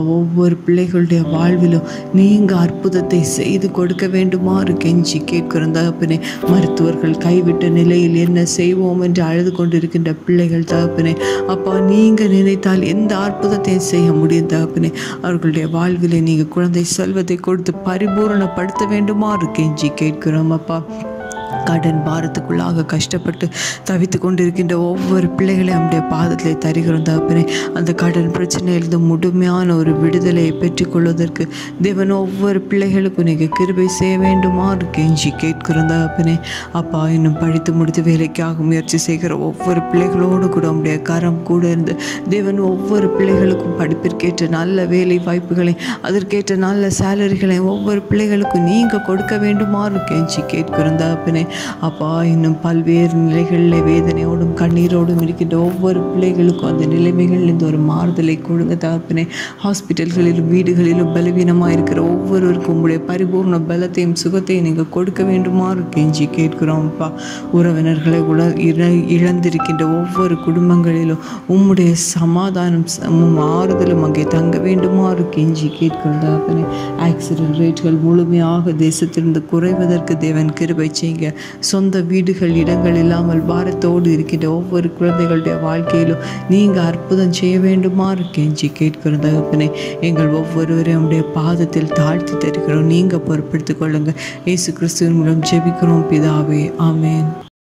ஒவ்வொரு பிள்ளைகளுடைய வாழ்விலும் நீங்க அற்புதத்தை செய்து கொடுக்க வேண்டுமாறு கெஞ்சி கேட்கிறோம் தகப்பனே மருத்துவர்கள் கைவிட்ட நிலையில் என்ன செய்வோம் என்று அழுது கொண்டிருக்கின்ற பிள்ளைகள் தகப்பனே அப்பா நீங்க நினைத்தால் எந்த அற்புதத்தையும் செய்ய முடியும் தகப்பனே அவர்களுடைய வாழ்விலே நீங்க குழந்தை செல்வத்தை கொடுத்து பரிபூரணப்படுத்த வேண்டுமாறு கெஞ்சி கேட்கிறோம் அப்பா கடன் பாரத்துக்குள்ளாக கஷ்டப்பட்டு தவித்து கொண்டிருக்கின்ற ஒவ்வொரு பிள்ளைகளையும் நம்முடைய பாதத்திலே தருகிறோம் தகப்பனே அந்த கடன் பிரச்சனையிலிருந்து முழுமையான ஒரு விடுதலையை பெற்றுக்கொள்வதற்கு தேவன் ஒவ்வொரு பிள்ளைகளுக்கும் நீங்கள் கிருபை செய்ய வேண்டுமாறு கெஞ்சி கேட்கிறோம் தகப்பனே அப்பா இன்னும் படித்து முடித்து வேலைக்காக முயற்சி செய்கிற ஒவ்வொரு பிள்ளைகளோடு கூட உடைய கரம் கூட இருந்து தேவன் ஒவ்வொரு பிள்ளைகளுக்கும் படிப்பிற்கேற்ற நல்ல வேலை வாய்ப்புகளை அதற்கேற்ற நல்ல சேலரிகளை ஒவ்வொரு பிள்ளைகளுக்கும் நீங்கள் கொடுக்க வேண்டுமாறு கெஞ்சி கேட்கிறோம் தகப்பனே அப்பா இன்னும் பல்வேறு நிலைகளில் வேதனையோடும் கண்ணீரோடும் இருக்கின்ற ஒவ்வொரு பிள்ளைகளுக்கும் அந்த நிலைமைகளிலிருந்து ஒரு மாறுதலை கொடுங்க தகப்பனே ஹாஸ்பிட்டல்களிலும் வீடுகளிலும் பலவீனமாக இருக்கிற ஒவ்வொருவருக்கும் உங்களுடைய பரிபூர்ண பலத்தையும் சுகத்தையும் நீங்கள் கொடுக்க வேண்டுமாறு கெஞ்சி கேட்கிறோம் அப்பா உறவினர்களை உல இழ- இழந்திருக்கின்ற ஒவ்வொரு குடும்பங்களிலும் உம்முடைய சமாதானம் சமம் ஆறுதலும் அங்கே தங்க வேண்டுமாறு கெஞ்சி கேட்கிறோம் தகப்பனே ஆக்சிடென்ட் ரேட்டுகள் முழுமையாக தேசத்திலிருந்து குறைவதற்கு தேவன் கிருபை செய்யுங்க சொந்த வீடுகள் இடங்கள் இல்லாமல் பாரத்தோடு இருக்கின்ற ஒவ்வொரு குழந்தைகளுடைய வாழ்க்கையிலும் நீங்கள் அற்புதம் செய்ய வேண்டுமாறு கெஞ்சி கேட்கிறோம் தகப்பனே எங்கள் ஒவ்வொருவரையும் உடைய பாதத்தில் தாழ்த்தி தருகிறோம் நீங்கள் பொறுப்படுத்திக் கொள்ளுங்க இயேசு கிறிஸ்துவின் மூலம் ஜெபிக்கிறோம் பிதாவே ஆமென்